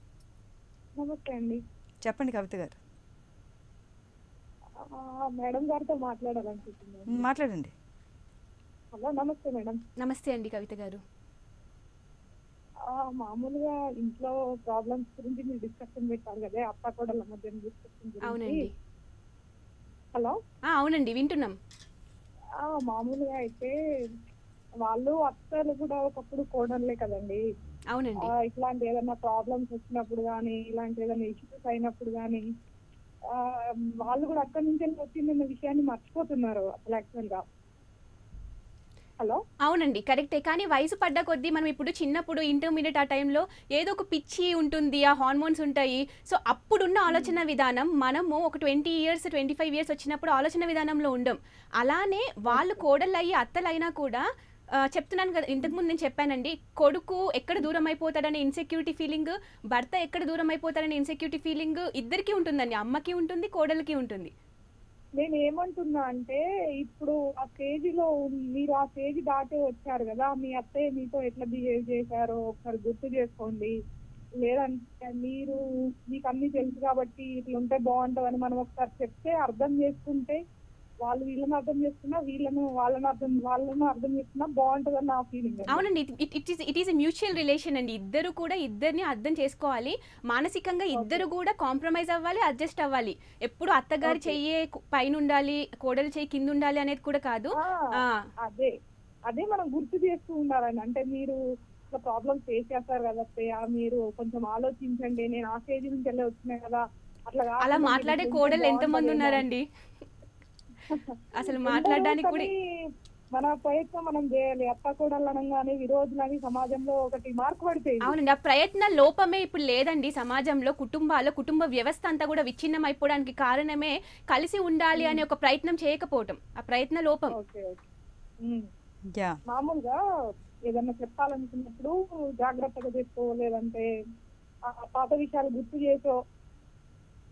నమస్తే అండి చెప్పండి కవిత గారు మేడం గారితో మాట్లాడాలనుకుంటున్నాను ఉమ్, మాట్లాడండి హలో నమస్తే మేడం నమస్తే అండి కవిత గారు ఆ, మామూలుగా ఇంట్లో ప్రాబ్లమ్స్ గురించి మీరు డిస్కషన్ పెట్టారు కదా అత్త కోడల మధ్య డిస్కషన్ అవునండి హలో ఆ, అవునండి వింటున్నాం ఆ, మామూలుగా అయితే వాళ్ళు అత్తలు కూడా ఒకప్పుడు కోడళ్ళే కదండి అవునండి ఆ, ఇట్లాంటి ఏదైనా ప్రాబ్లమ్స్ వచ్చినప్పుడు కానీ ఇలాంటి ఏదైనా ఇష్యూస్ అయినప్పుడు కానీ వాళ్ళు కూడా అక్కడి నుంచి వచ్చిందన్న విషయాన్ని మర్చిపోతున్నారు అసలు యాక్చువల్ గా హలో అవునండి కరెక్టే కానీ వయసు పడ్డ కొద్దీ మనం ఇప్పుడు చిన్నప్పుడు ఇంటర్మీడియట్ ఆ టైంలో ఏదో ఒక పిచ్చి ఉంటుంది ఆ హార్మోన్స్ ఉంటాయి సో అప్పుడున్న ఆలోచన విధానం మనము ఒక twenty years twenty five years వచ్చినప్పుడు ఆలోచన విధానంలో ఉండం అలానే వాళ్ళు కోడళ్ళు అయ్యి అత్తలు అయినా కూడా ఆ, చెప్తున్నాను కదా ఇంతకుముందు నేను చెప్పానండి కొడుకు ఎక్కడ దూరం అయిపోతాడనే ఇన్సెక్యూరిటీ ఫీలింగ్ భర్త ఎక్కడ దూరం అయిపోతాడనే ఇన్సెక్యూరిటీ ఫీలింగ్ ఇద్దరికి ఉంటుందండి అమ్మకి ఉంటుంది కోడలికి ఉంటుంది నేను ఏమంటున్నా అంటే ఇప్పుడు ఆ స్టేజ్ లో ఉన్- మీరు ఆ స్టేజ్ దాటి వచ్చారు కదా మీ అత్తయ్య మీతో ఎట్లా బిహేవ్ చేశారో ఒకసారి గుర్తు చేసుకోండి లేదంటే మీరు మీకు అన్ని తెలుసు కాబట్టి ఇట్లా ఉంటే బాగుంటదని మనం ఒకసారి చెప్తే అర్థం చేసుకుంటే వాళ్ళు వీళ్ళని అర్థం చేసుకున్నా వీళ్ళను వాళ్ళని అర్థం వాళ్ళను అర్థం చేసుకున్నా బాగుంటదని నా ఫీలింగ్ అవునండి it it is it is mutual relation అండి ఇద్దరు కూడా ఇద్దరిని అర్థం చేసుకోవాలి మానసికంగా ఇద్దరు కూడా కాంప్రమైజ్ అవ్వాలి అడ్జస్ట్ అవ్వాలి ఎప్పుడు అత్తగారి చెయ్యే కు- పైన ఉండాలి కోడలు చెయ్యి కింద ఉండాలి అనేది కూడా కాదు ఆ, అదే అదే మనం గుర్తు చేస్తూ ఉండాలని అంటే మీరు ఇట్లా ప్రాబ్లమ్స్ ఫేస్ చేస్తారు కదా అత్తయ్య మీరు కొంచెం ఆలోచించండి నేను ఆ స్టేజ్ నుంచి వెళ్ళి వచ్చినాయి కదా అట్లా కాకుండా అలా మీరు మాట్లాడే ఇట్లా కోడలు ఉంటే ఎంతమంది బాగుంటదేమో. ఉన్నారండి అసలు ఉండరు, మాట్లాడడానికి కూడా కానీ మన ప్రయత్నం మనం చేయాలి అత్త కోడలు అనగానే విరోధులని సమాజంలో ఒకటి మార్కు పడిపోయింది అవునండి ఆ ప్రయత్న లోపమే ఇప్పుడు లేదండి సమాజంలో కుటుంబాల్లో కుటుంబ వ్యవస్థ అంతా కూడా విచ్ఛిన్నం అయిపోవడానికి కారణమే కలిసి ఉండాలి అనే ఒక ప్రయత్నం చేయకపోవటం ఆ ప్రయత్న లోపం ఓకే ఓకే ఉమ్. యా మామూలుగా ఏదన్నా చెప్పాలనుకున్నప్పుడు జాగ్రత్తగా చేసుకో లేదంటే ఆ పాత విషయాలు గుర్తు చేసో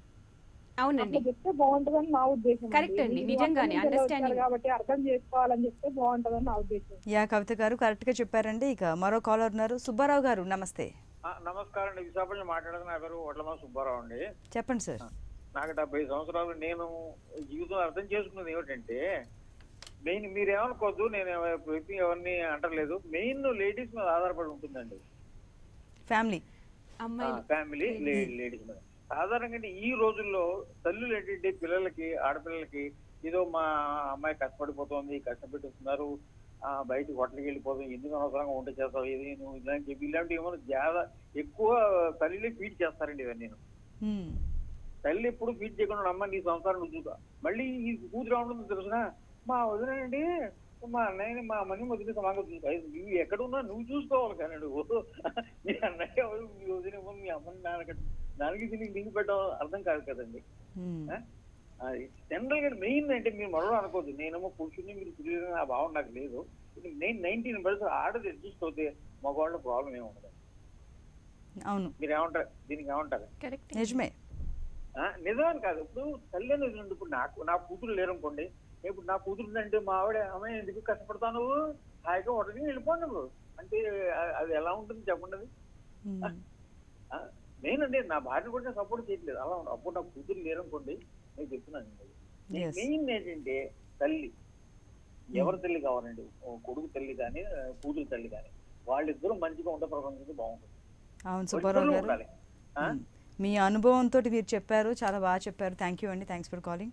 అవునండి అట్లా చెప్తే బాగుంటుందని నా ఉద్దేశం Correct అండి. మీరు నిజంగానే, అక్కడి నుంచి understanding. వచ్చారు కాబట్టి అర్థం చేసుకోవాలని చెప్తే బాగుంటుందని నా ఉద్దేశం యా కవిత గారు కరెక్ట్గా చెప్పారండి ఇక మరో కాలర్ ఉన్నారు సుబ్బారావు గారు నమస్తే ఆ, నమస్కారం అండి విశాఖపట్నం మాట్లాడేది నా పేరు ఒట్లమా సుబ్బారావు అండి చెప్పండి సార్ నాకు డెబ్బై సంవత్సరాలు నేను జీవితం అర్థం చేసుకున్నది ఏమిటంటే మెయిన్ మీరు ఏమనుకోవద్దు నేను ఎవ- వ్యక్తి ఎవరిని అంటలేదు మెయిన్ లేడీస్ మీద ఆధారపడి ఉంటుందండి ఫ్యామిలీ అమ్మాయిలు ఫ్యామిలీ లేడీస్ మీద సాధారణంగా ఈ రోజుల్లో తల్లులు ఏంటంటే పిల్లలకి ఆడపిల్లలకి ఏదో మా అమ్మాయి కష్టపడిపోతుంది కష్టపెట్టుతున్నారు ఆ బయట హోటల్కి వెళ్ళిపోతాం ఎందుకు అనవసరంగా వంట చేస్తావు ఇది నువ్వు ఇలాంటి చెప్పి ఇలాంటివి ఏమైనా జాదా ఎక్కువ తల్లిని ఫీడ్ చేస్తారండి ఇవన్నీ మ్మ్. తల్లి ఎప్పుడు ఫీడ్ చేయకుండా అమ్మ నీ సంసారం నువ్వు చూసుకో మళ్ళీ ఈ కూతురు ఉంటుంది తెలుసునా మా వదినండి మా అన్నయ్యని మా మని వదిలి సమాగా చూసుకో నువ్వు ఎక్కడున్నా నువ్వు చూసుకోవాలి కానీ నువ్వు మీ అన్నయ్య ఎవరు, మీ వదిన ఎవరు, మీ అమ్మని నాన్నకి దానికి దీనికి లింక్ పెట్టడం అర్థం కాదు కదండి మ్మ్. జనరల్ గా మెయిన్ అంటే మీరు మరో అనుకోవద్దు నేనేమో పురుషుడిని మీరు స్త్రీలని ఆ భావన నాకు లేదు నేను నైన్టీన్ పర్సెంట్ ఆడది అడ్జస్ట్ అవుతే మగవాళ్ళ ప్రాబ్లం ఏమి ఉండదు అవును మీరు ఏమంటారు దీనికి ఏమంటారు కరెక్ట్ నిజమే ఆ, నిజమని కాదు ఇప్పుడు తల్లి అనేది ఉంది. ఇప్పుడు నాకు నా కూతురు లేరనుకోండి ఇప్పుడు నా కూతురు అంటే మా ఆవిడ అమ్మాయి ఎందుకు కష్టపడతావు నువ్వు హాయిగా ఒకటి వెళ్ళిపోండి నువ్వు అంటే ఆ- అది ఎలా ఉంటుంది చెప్పండి అది మ్మ్. ఆ, నేనండి నా భార్య కూడా సపోర్ట్ చేయట్లేదు అలా ఉంది. అప్పుడు నా కూతురు లేరనుకోండి నేను చెప్తున్నాను Yes. మెయిన్ ఏంటంటే తల్లి ఎవరి తల్లి కావాలండి ఓ కొడుకు తల్లి కానీ ఆ, కూతురు తల్లి కానీ వాళ్ళిద్దరూ మంచిగా ఉంటే ప్రపంచం బాగుంటుంది అవును సుబ్బారావు ఇద్దరూ గారు ఉండాలి ఆ? మ్మ్. మీ అనుభవంతో మీరు చెప్పారు చాలా బాగా చెప్పారు థ్యాంక్ యూ అండి థ్యాంక్స్ ఫర్ కాలింగ్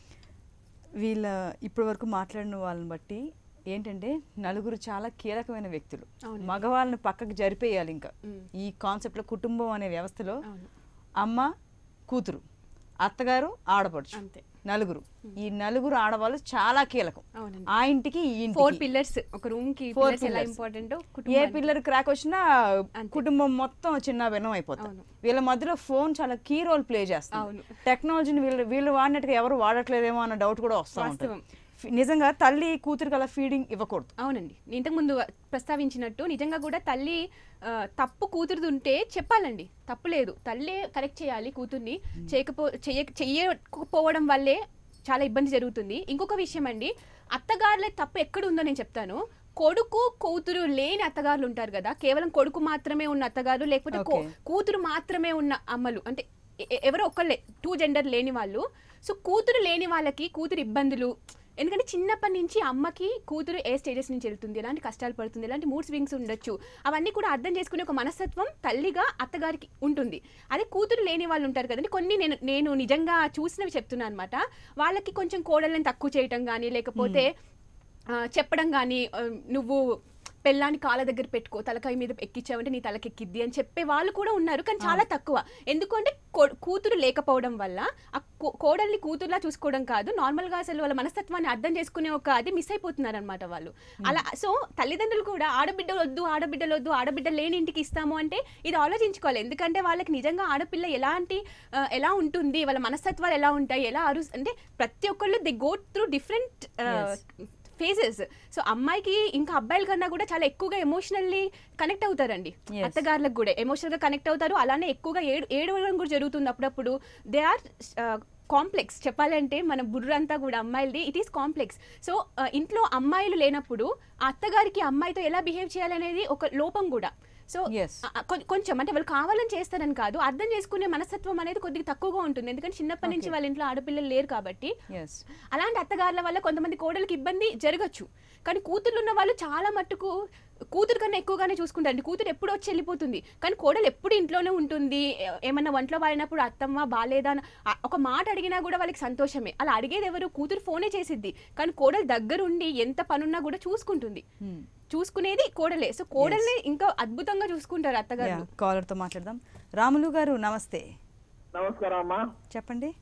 వీళ్ళ ఇప్పటి వరకు మాట్లాడిన వాళ్ళని బట్టి ఏంటంటే నలుగురు చాలా కీలకమైన వ్యక్తులు అవును. మగవాళ్ళని పక్కకు జరిపేయాలి ఇంకా మ్మ్. ఈ కాన్సెప్ట్లో కుటుంబం అనే వ్యవస్థలో అవును అమ్మ కూతురు అత్తగారు ఆడపడుచు అంతే నలుగురు ఈ నలుగురు ఆడవాళ్ళు చాలా కీలకం అవునండి ఆ ఇంటికి ఈ ఫోర్ ఇంటికి పిల్లర్స్ ఒక రూమ్ కి Four పిల్లర్స్ ఎలా pillars. ఇంపార్టెంట్ ఏ పిల్లర్ క్రాక్ వచ్చినా అంతే. కుటుంబం మొత్తం చిన్న భిన్నం అయిపోతుంది అవును. వీళ్ళ మధ్యలో ఫోన్ చాలా కీ రోల్ ప్లే చేస్తుంది అవును. టెక్నాలజీని వీళ్ళు వీళ్ళు వాడినట్టుగా ఎవరు వాడట్లేదేమో అన్న డౌట్ కూడా వస్తూ ఉంటుంది వాస్తవం. ఫి- నిజంగా తల్లి కూతురికి అలా ఫీడింగ్ ఇవ్వకూడదు అవునండి నేను ఇంతకుముందు ప్రస్తావించినట్టు నిజంగా కూడా తల్లి ఆ, తప్పు కూతురుది ఉంటే చెప్పాలండి తప్పు లేదు తల్లే కరెక్ట్ చేయాలి కూతుర్ని చేయకపో చెయ్య చెయ్యకపోవడం వల్లే చాలా ఇబ్బంది జరుగుతుంది ఇంకొక విషయం అండి అత్తగారుల తప్పు ఎక్కడ ఉందో నేను చెప్తాను కొడుకు కూతురు లేని అత్తగారులు ఉంటారు కదా కేవలం కొడుకు మాత్రమే ఉన్న అత్తగారు లేకపోతే కో- Okay. కూతురు మాత్రమే ఉన్న అమ్మలు అంటే ఎ- ఎ- ఎవరో ఒకళ్ళే టూ జెండర్ లేని వాళ్ళు సో కూతురు లేని వాళ్ళకి కూతురు ఇబ్బందులు ఎందుకంటే చిన్నప్పటి నుంచి అమ్మకి కూతురు ఏ స్టేజెస్ నుంచి వెళ్తుంది ఎలాంటి కష్టాలు పడుతుంది ఎలాంటి మూడ్ స్వింగ్స్ ఉండొచ్చు అవన్నీ కూడా అర్థం చేసుకునే ఒక మనస్తత్వం తల్లిగా అత్తగారికి ఉంటుంది అదే కూతురు లేని వాళ్ళు ఉంటారు కదండి కొన్ని నేను నేను నిజంగా చూసినవి చెప్తున్నాను అనమాట వాళ్ళకి కొంచెం కోడళ్ళని తక్కువ చేయటం కానీ లేకపోతే ఆ, చెప్పడం కానీ ఆ, నువ్వు పెళ్ళాన్ని కాళ్ళ దగ్గర పెట్టుకో తలకాయ మీద ఎక్కించావంటే నీ తలకెక్కిద్ది అని చెప్పే వాళ్ళు కూడా ఉన్నారు కానీ చాలా తక్కువ ఎందుకంటే కో- కూతురు లేకపోవడం వల్ల ఆ కో- కోడల్ని కూతురులా చూసుకోవడం కాదు నార్మల్ గా అసలు వాళ్ళ మనస్తత్వాన్ని అర్థం చేసుకునే ఒక అది మిస్ అయిపోతున్నారు అనమాట వాళ్ళు అలా సో తల్లిదండ్రులు కూడా ఆడబిడ్డలు వద్దు ఆడబిడ్డలు వద్దు ఆడబిడ్డ లేని ఇంటికి ఇస్తాము అంటే ఇది ఆలోచించుకోవాలి ఎందుకంటే వాళ్ళకి నిజంగా ఆడపిల్ల ఎలాంటి ఆ, ఎలా ఉంటుంది వాళ్ళ మనస్తత్వాలు ఎలా ఉంటాయి ఎలా అరు అంటే ప్రతి ఒక్కళ్ళు they go through different Yes. Phases so అమ్మాయికి ఇంకా అబ్బాయిల కన్నా కూడా చాలా ఎక్కువగా ఎమోషనల్లీ కనెక్ట్ అవుతారండి Yes. అత్తగారులకు కూడా ఎమోషనల్ గా కనెక్ట్ అవుతారు అలానే ఎక్కువగా ఏడు ఏడవడం కూడా జరుగుతుంది అప్పుడప్పుడు దే ఆర్ కాంప్లెక్స్ చెప్పాలంటే మన బుర్రంతా కూడా అమ్మాయిలది ఇట్ ఈస్ కాంప్లెక్స్ సో ఇంట్లో అమ్మాయిలు లేనప్పుడు ఆ అత్తగారికి అమ్మాయితో ఎలా బిహేవ్ చేయాలనేది ఒక లోపం కూడా సో Yes. కొంచెం అంటే వాళ్ళు కావాలని చేస్తారని కాదు అర్థం చేసుకునే మనస్తత్వం అనేది కొద్దిగా తక్కువగా ఉంటుంది ఎందుకంటే చిన్నప్పటి నుంచి Okay. వాళ్ళ ఇంట్లో ఆడపిల్లలు లేరు కాబట్టి ఎస్ అలాంటి అత్తగారుల వల్ల కొంతమంది కోడలికి ఇబ్బంది జరగచ్చు కానీ కూతుర్లు ఉన్న వాళ్ళు చాలా మట్టుకు కూతురు కన్నా ఎక్కువగానే చూసుకుంటారండి కూతురు ఎప్పుడు వచ్చి వెళ్ళిపోతుంది కానీ కోడలు ఎప్పుడు ఇంట్లోనే ఉంటుంది ఏ- ఏమన్నా వంటలో వాడినప్పుడు అత్తమ్మ బాలేదా అని ఆ- ఒక మాట అడిగినా కూడా వాళ్ళకి సంతోషమే అలా అడిగేది ఎవరు కూతురు ఫోనే చేసిద్ది కానీ కోడలు దగ్గరుండి ఎంత పనున్నా కూడా చూసుకుంటుంది చూసుకునేది కోడలే సో కోడల్ని ఇంకా అద్భుతంగా చూసుకుంటారు అత్తగారు కాలర్తో మాట్లాడదాం రాములు గారు నమస్తే నమస్కారం అమ్మా చెప్పండి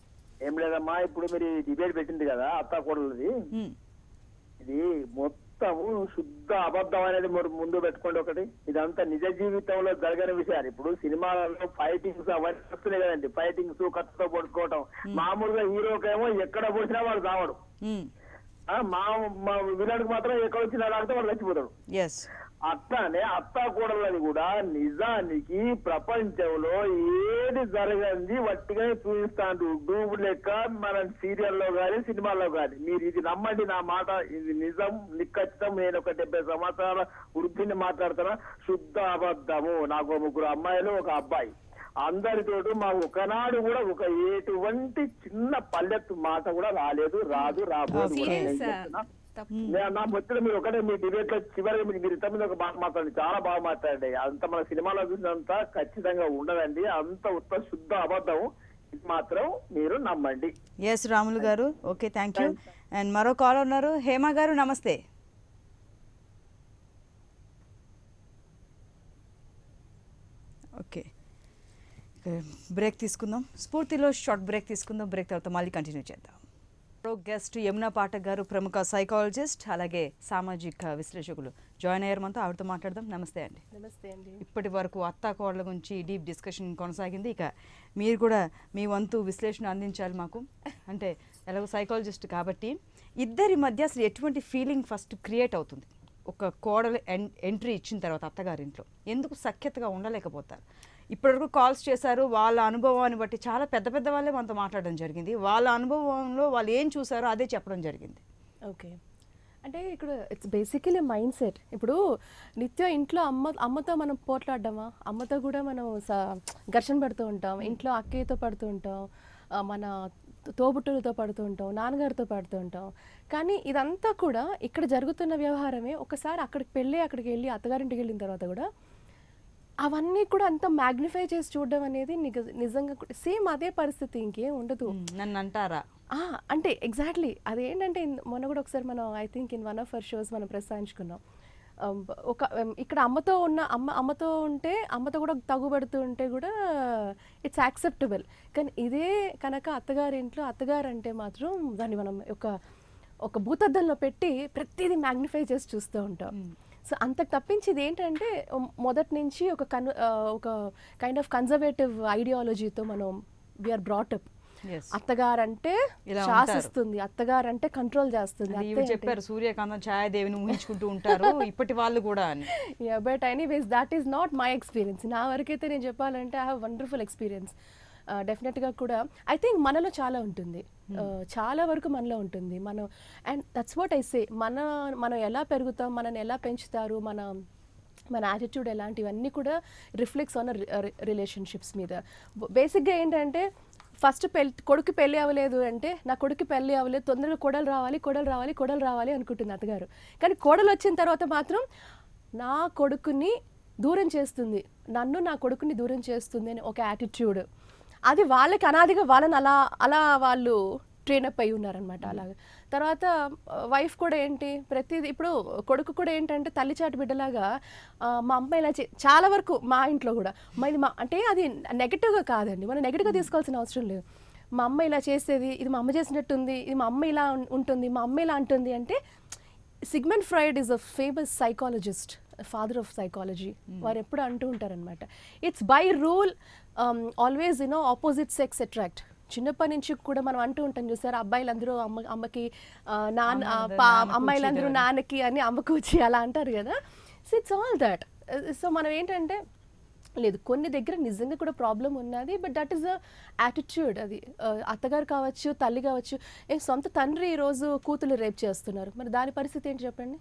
ఏం లేదమ్మా ఇప్పుడు మీరు ఈ డిబేట్ పెట్టింది కదా అత్త కోడలది మ్మ్. ఇది మొత్తము శుద్ధ అబద్ధం అనేది మీరు ముందు పెట్టుకోండి ఒకటి ఇదంతా నిజ జీవితంలో జరగని విషయాలు ఇప్పుడు సినిమాలలో ఫైటింగ్స్ అవన్నీ వస్తున్నాయి కదండి ఫైటింగ్స్ కత్తితో పొడుచుకోవటం మామూలుగా హీరోకేమో ఎక్కడ పొడిచినా వాడు చావడు మ్మ్. ఆ, మా మా విలన్కి మాత్రం ఎక్కడ వచ్చినా లాగితే వాడు చచ్చిపోతాడు ఎస్ అట్లానే అత్తా కూడలని కూడా నిజానికి ప్రపంచంలో ఏది జరగంది వట్టిగానే చూపిస్తాండ్రు డూబు లెక్క మన సీరియల్లో కానీ సినిమాల్లో కానీ మీరు ఇది నమ్మండి నా మాట ఇది నిజం నిఖచ్చితం నేను ఒక డెబ్బై సంవత్సరాల వృద్ధిని మాట్లాడుతున్నా శుద్ధ అబద్ధము నాకు ఒక ముగ్గురు అమ్మాయిలు ఒక అబ్బాయి అందరితోటి మా ఒకనాడు కూడా ఒక ఎటువంటి చిన్న పల్లెత్తు మాట కూడా రాలేదు రాదు రాబోదు కూడా నేను Serious, చెప్తున్నా. తప్పు. నేను నా ముచ్చట మీరు ఒకటే మీ డిబేట్ లో చివరిగా మీకు మీరు ఇంత మీద ఒక మాట మాట్లాడండి చాలా బాగా మాట్లాడండి అంత మన సినిమాలో చూసినంత ఖచ్చితంగా ఉండదండి అంత ఉత్త శుద్ధ అబద్ధం ఇది మాత్రం మీరు నమ్మండి yes Ramulu garu okay thank you and మరో కాల్ ఉన్నారు హేమ గారు నమస్తే ఓకే బ్రేక్ తీసుకుందాం స్ఫూర్తిలో షార్ట్ బ్రేక్ తీసుకుందాం బ్రేక్ తర్వాత మళ్ళీ కంటిన్యూ చేద్దాం మరో గెస్ట్ యమునా పాఠక్ గారు ప్రముఖ సైకాలజిస్ట్ అలాగే సామాజిక విశ్లేషకులు జాయిన్ అయ్యారు మనతో ఆవిడతో మాట్లాడదాం నమస్తే అండి నమస్తే అండి ఇప్పటి వరకు అత్తా కోడల గురించి డీప్ డిస్కషన్ కొనసాగింది ఇక మీరు కూడా మీ వంతు విశ్లేషణ అందించాలి మాకు అంటే ఎలాగో సైకాలజిస్ట్ కాబట్టి ఇద్దరి మధ్య అసలు ఎటువంటి ఫీలింగ్ ఫస్ట్ క్రియేట్ అవుతుంది ఒక కోడలు ఎన్ ఎంట్రీ ఇచ్చిన తర్వాత అత్తగారింట్లో ఎందుకు సఖ్యతగా ఉండలేకపోతారు ఇప్పటివరకు కాల్స్ చేశారు వాళ్ళ అనుభవాన్ని బట్టి చాలా పెద్ద పెద్ద వాళ్ళే మనతో మాట్లాడడం జరిగింది వాళ్ళ అనుభవంలో వాళ్ళు ఏం చూసారో అదే చెప్పడం జరిగింది ఓకే అంటే ఇక్కడ ఇట్స్ బేసికలీ మైండ్ సెట్ ఇప్పుడు నిత్యం ఇంట్లో అమ్మ అమ్మతో మనం పోట్లాడడమా అమ్మతో కూడా మనం స- ఘర్షణ పడుతూ ఉంటాం ఇంట్లో అక్కయ్యతో పడుతూ ఉంటాం ఆ, మన తోబుట్టులతో పడుతూ ఉంటాం నాన్నగారితో పడుతూ ఉంటాం కానీ ఇదంతా కూడా ఇక్కడ జరుగుతున్న వ్యవహారమే ఒకసారి అక్కడికి పెళ్ళి అక్కడికి వెళ్ళి అత్తగారింటికి వెళ్ళిన తర్వాత కూడా అవన్నీ కూడా అంత మ్యాగ్నిఫై చేసి చూడడం అనేది నిజ- నిజంగా సేమ్ అదే పరిస్థితి ఇంకేం ఉండదు నన్ను అంటారా ఆ, అంటే ఎగ్జాక్ట్లీ అదేంటంటే ఇన్- మొన్న కూడా ఒకసారి మనం I think in one of our shows మనం ప్రస్తావించుకున్నాం Um, ఒక um, ఇక్కడ అమ్మతో ఉన్న అమ్మ అమ్మతో ఉంటే అమ్మతో కూడా తగుబడుతూ ఉంటే కూడా ఇట్స్ యాక్సెప్టబుల్ కానీ ఇదే కనుక అత్తగారి ఇంట్లో అత్తగారు అంటే మాత్రం దాన్ని మనం ఒక ఒక భూతద్దంలో పెట్టి ప్రతిదీ మ్యాగ్నిఫై చేసి చూస్తూ ఉంటాం సో అంతకు తప్పించి ఇది ఏంటంటే ఉమ్, మొదటి నుంచి ఒక కన్ ఆ, ఒక కైండ్ ఆఫ్ కన్జర్వేటివ్ ఐడియాలజీతో మనం వీఆర్ బ్రాటప్ Yes. అత్తగారంటే ఇలా శాసిస్తుంది అత్తగారంటే కంట్రోల్ చేస్తుంది అది ఇవి చెప్పారు సూర్యకాంతం ఛాయాదేవిని ఊహించుకుంటూ ఉంటారు ఇప్పటి వాళ్ళు కూడా అని but anyways that is not my experience నా వరకైతే నేను చెప్పాలంటే ఐ హ్యావ్ వండర్ఫుల్ ఎక్స్పీరియన్స్ డెఫినెట్గా కూడా ఐ థింక్ మనలో చాలా ఉంటుంది Uh, చాలా వరకు మనలో ఉంటుంది మనం and that's what I say మన మనం ఎలా పెరుగుతాం మనని ఎలా పెంచుతారు మన మన యాటిట్యూడ్ ఎలాంటివన్నీ కూడా రిఫ్లెక్ట్స్ ఆన్ రిలేషన్షిప్స్ మీద బేసిక్గా ఏంటంటే ఫస్ట్ పెళ్ళి కొడుకు పెళ్ళి అవ్వలేదు అంటే నా కొడుకు పెళ్ళి అవ్వలేదు తొందరగా కొడలు రావాలి కొడలు రావాలి కొడలు రావాలి అనుకుంటుంది అత్తగారు కానీ కోడలు వచ్చిన తర్వాత మాత్రం నా కొడుకుని దూరం చేస్తుంది నన్ను నా కొడుకుని దూరం చేస్తుంది అని ఒక యాటిట్యూడ్ అది వాళ్ళకి అనాదిగా వాళ్ళని అలా అలా వాళ్ళు ట్రైనప్ అయి ఉన్నారనమాట అలాగా తర్వాత వైఫ్ కూడా ఏంటి ప్రతిదీ ఇప్పుడు కొడుకు కూడా ఏంటంటే తల్లి చాటు బిడ్డలాగా ఆ, మా అమ్మ ఇలా చే చాలా వరకు మా ఇంట్లో కూడా మా ఇది మా అంటే అది నెగిటివ్గా కాదండి మనం నెగిటివ్గా తీసుకోవాల్సిన అవసరం లేదు మా అమ్మ ఇలా చేసేది ఇది మా అమ్మ చేసినట్టుంది ఇది మా అమ్మ ఇలా ఉం- ఉంటుంది మా అమ్మ ఇలా అంటుంది అంటే Sigmund Freud is a famous psychologist father of psychology వారు ఎప్పుడు అంటూ ఉంటారనమాట it's by rule always you know opposite sex attract చిన్నప్పటి నుంచి కూడా మనం అంటూ ఉంటాం చూసారు అబ్బాయిలందరూ అమ్మ అమ్మకి ఆ, నాన్న ఆ, అమ్మాయిలందరూ పా- నాన్నకు అమ్మాయిలందరూ వచ్చేదారు. నాన్నకి అని అమ్మకు వచ్చి అలా అంటారు కదా so it's all that so మనం ఏంటంటే లేదు కొన్ని దగ్గర నిజంగా కూడా ప్రాబ్లం ఉన్నది but that is a attitude అది ఆ, అత్తగారు కావచ్చు తల్లి కావచ్చు ఏ సొంత తండ్రి ఈరోజు కూతురు రేప్ చేస్తున్నారు మరి దాని పరిస్థితి ఏంటి చెప్పండి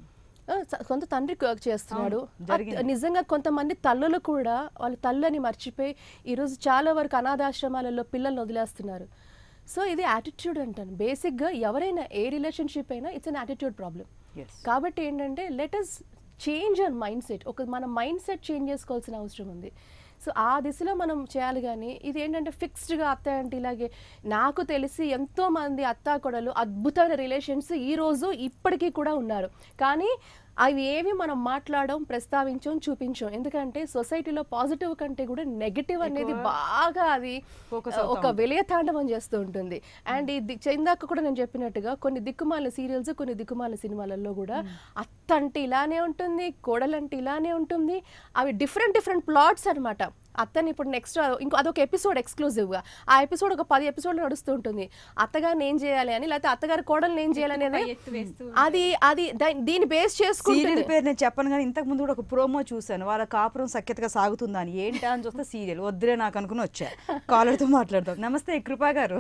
ఆ, స- సొంత తండ్రి కు- చేస్తున్నాడు అవును, జరిగింది. అత్- నిజంగా కొంతమంది తల్లులు కూడా వాళ్ళ తల్లని మర్చిపోయి ఈరోజు చాలా వరకు అనాథాశ్రమాలలో పిల్లల్ని వదిలేస్తున్నారు సో ఇది యాటిట్యూడ్ అంటాను బేసిక్గా ఎవరైనా ఏ రిలేషన్షిప్ అయినా it's an attitude problem yes కాబట్టి ఏంటంటే let us change an mindset ఒక మన మైండ్ సెట్ చేంజ్ చేసుకోవాల్సిన అవసరం ఉంది సో ఆ దిశలో మనం చేయాలి కానీ ఇది ఏంటంటే ఫిక్స్డ్గా అత్త అంటే ఇలాగే నాకు తెలిసి ఎంతో మంది అత్తా కొడలు అద్భుతమైన రిలేషన్స్ ఈ రోజు ఇప్పటికీ కూడా ఉన్నారు కానీ అవి ఏవి మనం మాట్లాడడం ప్రస్తావించం చూపించం ఎందుకంటే సొసైటీలో పాజిటివ్ కంటే కూడా నెగిటివ్ అనేది బాగా అది Focus ఆ, అవుతా ఒక వెలియ తాండవం చేస్తూ ఉంటుంది అండ్ ఈ ది- ఇందాక కూడా నేను చెప్పినట్టుగా కొన్ని దిక్కుమాల సీరియల్స్ కొన్ని దిక్కుమాల సినిమాలలో కూడా అత్త అంటే ఇలానే ఉంటుంది కోడలంటే ఇలానే ఉంటుంది అవి డిఫరెంట్ డిఫరెంట్ ప్లాట్స్ అన్నమాట అత్తని ఇప్పుడు నెక్స్ట్ ఇంకో అదొక ఎపిసోడ్ ఎక్స్క్లూజివ్గా ఆ ఎపిసోడ్ ఒక పది ఎపిసోడ్లు నడుస్తూ ఉంటుంది అత్తగారిని ఏం చేయాలి అని లేకపోతే అత్తగారి కోడల్ని ఏం చేయాలి అనేది ఎత్తు వేస్తూ అది అది దా- దీన్ని బేస్ సీరియల్ చేసుకుంటుంది పేరు నేను చెప్పను కానీ ఇంతకు ముందు కూడా ఒక ప్రోమో చూశాను వాళ్ళ కాపురం సఖ్యతగా సాగుతుందా అని ఏంటా అని చూస్తే సీరియల్ వద్దులే నాకు అనుకుని వచ్చా కాలర్తో మాట్లాడతాం నమస్తే కృపా గారు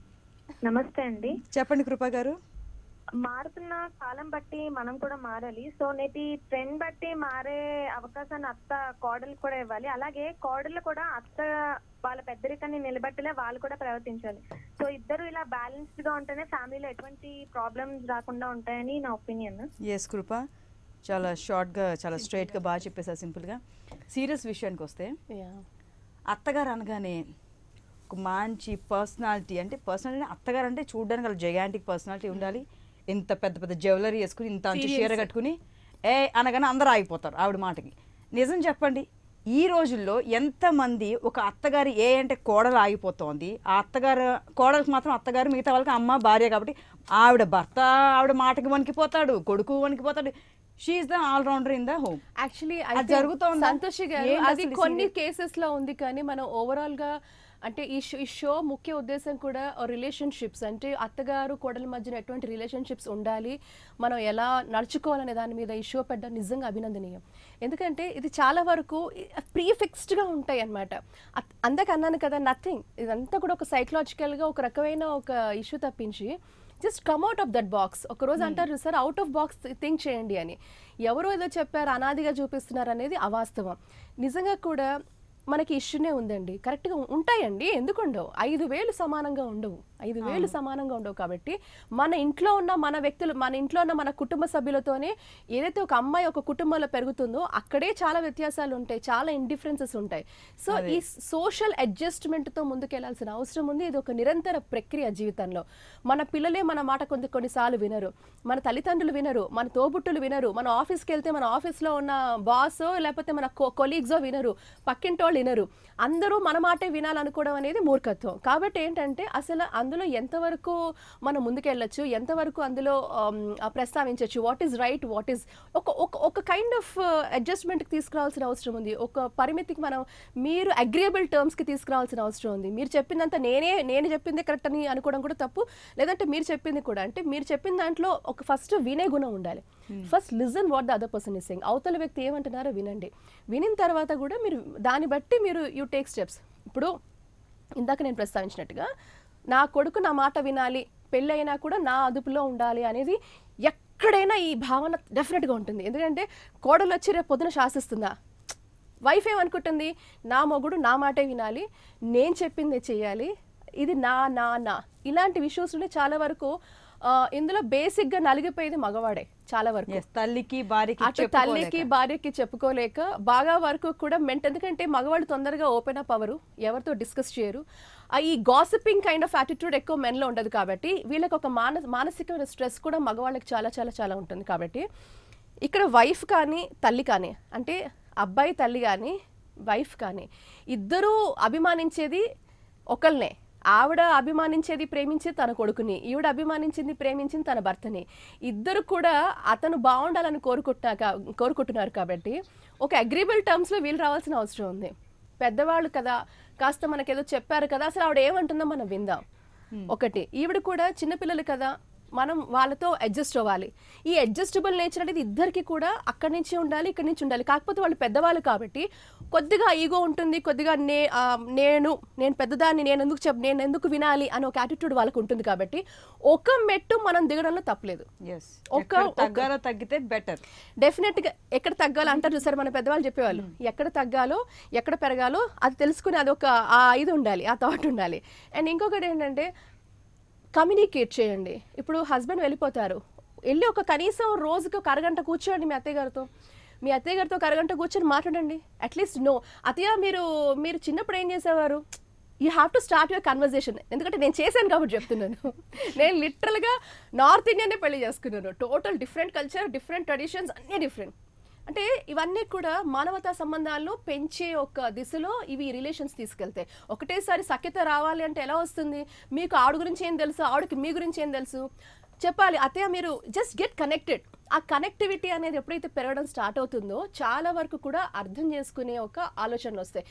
నమస్తే అండి చెప్పండి కృపా గారు మారుతున్న కాలం బట్టి మనం కూడా మారాలి సో నేటి ట్రెండ్ బట్టి మారే అవకాశాన్ని అత్త కోడలు కూడా ఇవ్వాలి అలాగే కోడలు కూడా అత్త వాళ్ళ పెద్దరికాన్ని నిలబట్టలే వాళ్ళు కూడా ప్రవర్తించాలి సో ఇద్దరు ఇలా బ్యాలెన్స్డ్ గా ఉంటేనే ఫ్యామిలీలో ఎటువంటి ప్రాబ్లమ్స్ రాకుండా ఉంటాయని నా ఒపీనియన్ ఎస్ కృప చాలా షార్ట్గా చాలా స్ట్రైట్గా బాగా చెప్పేశారు సింపుల్గా సీరియస్ విషయానికి వస్తే Yeah. అత్తగారు అనగానే ఒక మంచి పర్సనాలిటీ అంటే పర్సనాలిటీ అత్తగారు అంటే చూడడానికి వాళ్ళ జయాంటిక్ పర్సనాలిటీ ఉండాలి ఇంత పెద్ద పెద్ద జ్యువెలరీ వేసుకుని ఇంత అంచు చీర కట్టుకుని ఏ అనగానే అందరూ ఆగిపోతారు ఆవిడ మాటకి నిజం చెప్పండి ఈ రోజుల్లో ఎంతమంది ఒక అత్తగారి ఏ అంటే కోడలు ఆగిపోతోంది ఆ అత్తగారు కోడలకు మాత్రం అత్తగారు మిగతా వాళ్ళకి అమ్మ భార్య కాబట్టి ఆవిడ భర్త ఆవిడ మాటకి వణికిపోతాడు కొడుకు వణికిపోతాడు she the allrounder in the home actually అది జరుగుతోందా? సంతోషి గారు ఏంటి అది అసలు కొన్ని serial? కేసెస్ లో ఉంది కానీ మనం ఓవరాల్ గా అంటే ఈ షో ఈ షో ముఖ్య ఉద్దేశం కూడా రిలేషన్షిప్స్ అంటే అత్తగారు కోడల మధ్యన ఎటువంటి రిలేషన్షిప్స్ ఉండాలి మనం ఎలా నడుచుకోవాలనే దాని మీద ఈ షో పెట్టడం నిజంగా అభినందనీయం ఎందుకంటే ఇది చాలా వరకు ప్రీ ఫిక్స్డ్గా ఉంటాయి అనమాట అందక అన్నాను కదా నథింగ్ ఇదంతా కూడా ఒక సైకలాజికల్గా ఒక రకమైన ఒక ఇష్యూ తప్పించి just come out of that box ఒక రోజు అంటారు sir out of box think చేయండి అని ఎవరో ఏదో చెప్పారు అనాదిగా చూపిస్తున్నారు అనేది అవాస్తవం నిజంగా కూడా మనకి ఇష్యూనే ఉందండి కరెక్ట్గా ఉంటాయండి ఎందుకు ఉండవు ఐదు వేలు సమానంగా ఉండవు ఐదు వేలు సమానంగా ఉండవు కాబట్టి మన ఇంట్లో ఉన్న మన వ్యక్తులు మన ఇంట్లో ఉన్న మన కుటుంబ సభ్యులతోనే ఏదైతే ఒక అమ్మాయి ఒక కుటుంబంలో పెరుగుతుందో అక్కడే చాలా వ్యత్యాసాలు ఉంటాయి చాలా ఇండిఫరెన్సెస్ ఉంటాయి సో ఈ సోషల్ అడ్జస్ట్మెంట్తో ముందుకెళ్లాల్సిన అవసరం ఉంది ఇది ఒక నిరంతర ప్రక్రియ జీవితంలో మన పిల్లలే మన మాట కొన్ని కొన్నిసార్లు వినరు మన తల్లిదండ్రులు వినరు మన తోబుట్టులు వినరు మన ఆఫీస్కి వెళ్తే మన ఆఫీస్లో ఉన్న బాసో లేకపోతే మన కొలీగ్సో వినరు పక్కింటోళ్ళు వినరు అందరూ మన మాటే వినాలనుకోవడం అనేది మూర్ఖత్వం కాబట్టి ఏంటంటే అసలు అందులో ఎంతవరకు మనం ముందుకెళ్ళొచ్చు ఎంతవరకు అందులో ఆమ్, ఆ, ప్రస్తావించవచ్చు what is right what is ఒక ఒక ఒక కైండ్ ఆఫ్ అడ్జస్ట్మెంట్కి తీసుకురావాల్సిన అవసరం ఉంది ఒక పరిమితికి మనం మీరు అగ్రియబుల్ టర్మ్స్కి తీసుకురావాల్సిన అవసరం ఉంది మీరు చెప్పిందంత నేనే నేను చెప్పిందే కరెక్ట్ అని అనుకోవడం కూడా తప్పు లేదంటే మీరు చెప్పింది కూడా అంటే మీరు చెప్పిన దాంట్లో ఒక ఫస్ట్ వినే గుణం ఉండాలి first listen what the other person is saying అవతల వ్యక్తి ఏమంటున్నారో వినండి వినిన తర్వాత కూడా మీరు దాన్ని బట్టి మీరు యూ టేక్ స్టెప్స్ ఇప్పుడు ఇందాక నేను ప్రస్తావించినట్టుగా నా కొడుకు నా మాట వినాలి పెళ్ళైనా కూడా నా అదుపులో ఉండాలి అనేది ఎక్కడైనా ఈ భావన డెఫినెట్గా ఉంటుంది ఎందుకంటే కోడలు వచ్చి రేపు పొద్దున శాసిస్తుందా వైఫ్ ఏమనుకుంటుంది నా మొగుడు నా మాటే వినాలి నేను చెప్పిందే చేయాలి ఇది నా నా నా ఇలాంటి విషయంలో చాలా వరకు ఆ, ఇందులో బేసిక్గా నలిగిపోయేది మగవాడే చాలా వరకు Yes, తల్లికి భార్యకి అటు తల్లికి చెప్పుకోలేక. భార్యకి చెప్పుకోలేక బాగా వరకు కూడా మెంట్ ఎందుకంటే మగవాళ్ళు తొందరగా ఓపెన్ అప్ అవ్వరు ఎవరితో డిస్కస్ చేయరు ఆ ఈ గాసిపింగ్ కైండ్ ఆఫ్ యాటిట్యూడ్ ఎక్కువ మెన్లో ఉండదు కాబట్టి వీళ్ళకి ఒక మాన మానసికమైన స్ట్రెస్ కూడా మగవాళ్ళకి చాలా చాలా చాలా ఉంటుంది కాబట్టి ఇక్కడ వైఫ్ కానీ తల్లి కానీ అంటే అబ్బాయి తల్లి కానీ వైఫ్ కానీ ఇద్దరూ అభిమానించేది ఒకళ్ళనే ఆవిడ అభిమానించేది ప్రేమించేది తన కొడుకుని ఈవిడ అభిమానించింది ప్రేమించింది తన భర్తని ఇద్దరు కూడా అతను బాగుండాలని కోరుకుంటున్నా కోరుకుంటున్నారు కాబట్టి ఒక అగ్రిబుల్ టర్మ్స్లో వీళ్ళు రావాల్సిన అవసరం ఉంది పెద్దవాళ్ళు కదా కాస్త మనకేదో చెప్పారు కదా అసలు ఆవిడ ఏమంటుందో మనం విందాం ఒకటి ఈవిడ కూడా చిన్నపిల్లలు కదా మనం వాళ్ళతో అడ్జస్ట్ అవ్వాలి ఈ అడ్జస్టబుల్ నేచర్ అనేది ఇద్దరికి కూడా అక్కడి నుంచి ఉండాలి ఇక్కడి నుంచి ఉండాలి కాకపోతే వాళ్ళు పెద్దవాళ్ళు కాబట్టి కొద్దిగా ఈగో ఉంటుంది కొద్దిగా నే ఆ, నేను నేను పెద్దదాన్ని నేను ఎందుకు చెప్ నేను ఎందుకు వినాలి అని ఒక యాటిట్యూడ్ వాళ్ళకు ఉంటుంది కాబట్టి ఒక మెట్టు మనం దిగడంలో తప్పలేదు Yes. ఒక- ఎక్కడ ఒక- తగ్గాలో తగ్గితే బెటర్ డెఫినెట్ గా ఎక్కడ తగ్గాలో అంటారు చూసారు మన పెద్దవాళ్ళు చెప్పేవాళ్ళు ఎక్కడ తగ్గాలో ఎక్కడ పెరగాలో అది తెలుసుకుని అది ఒక ఆ ఇది ఉండాలి ఆ థాట్ ఉండాలి అండ్ ఇంకొకటి ఏంటంటే కమ్యూనికేట్ చేయండి ఇప్పుడు హస్బెండ్ వెళ్ళిపోతారు వెళ్ళి ఒక కనీసం రోజుకి ఒక అరగంట కూర్చోండి మీ అత్తయ్య గారితో మీ అత్తయ్య గారితో ఒక అరగంట కూర్చొని మాట్లాడండి అట్లీస్ట్ నో అత్తయ్య మీరు మీరు చిన్నప్పుడు ఏం చేసేవారు you have to start your conversation ఎందుకంటే నేను చేశాను కాబట్టి చెప్తున్నాను నేను లిటరల్గా నార్త్ ఇండియనే పెళ్లి చేసుకున్నాను total different culture different traditions అన్నీ డిఫరెంట్ అంటే ఇవన్నీ కూడా మానవతా సంబంధాలను పెంచే ఒక దిశలో ఇవి రిలేషన్స్ తీసుకెళ్తాయి ఒకటేసారి సఖ్యత రావాలి అంటే ఎలా వస్తుంది మీకు ఆవిడ గురించి ఏం తెలుసు ఆవిడకి మీ గురించి ఏం తెలుసు చెప్పాలి అత్తయ్య మీరు జస్ట్ గెట్ కనెక్టెడ్ ఆ కనెక్టివిటీ అనేది ఎప్పుడైతే పెరగడం స్టార్ట్ అవుతుందో చాలా వరకు కూడా అర్థం చేసుకునే ఒక ఆలోచనలు వస్తాయి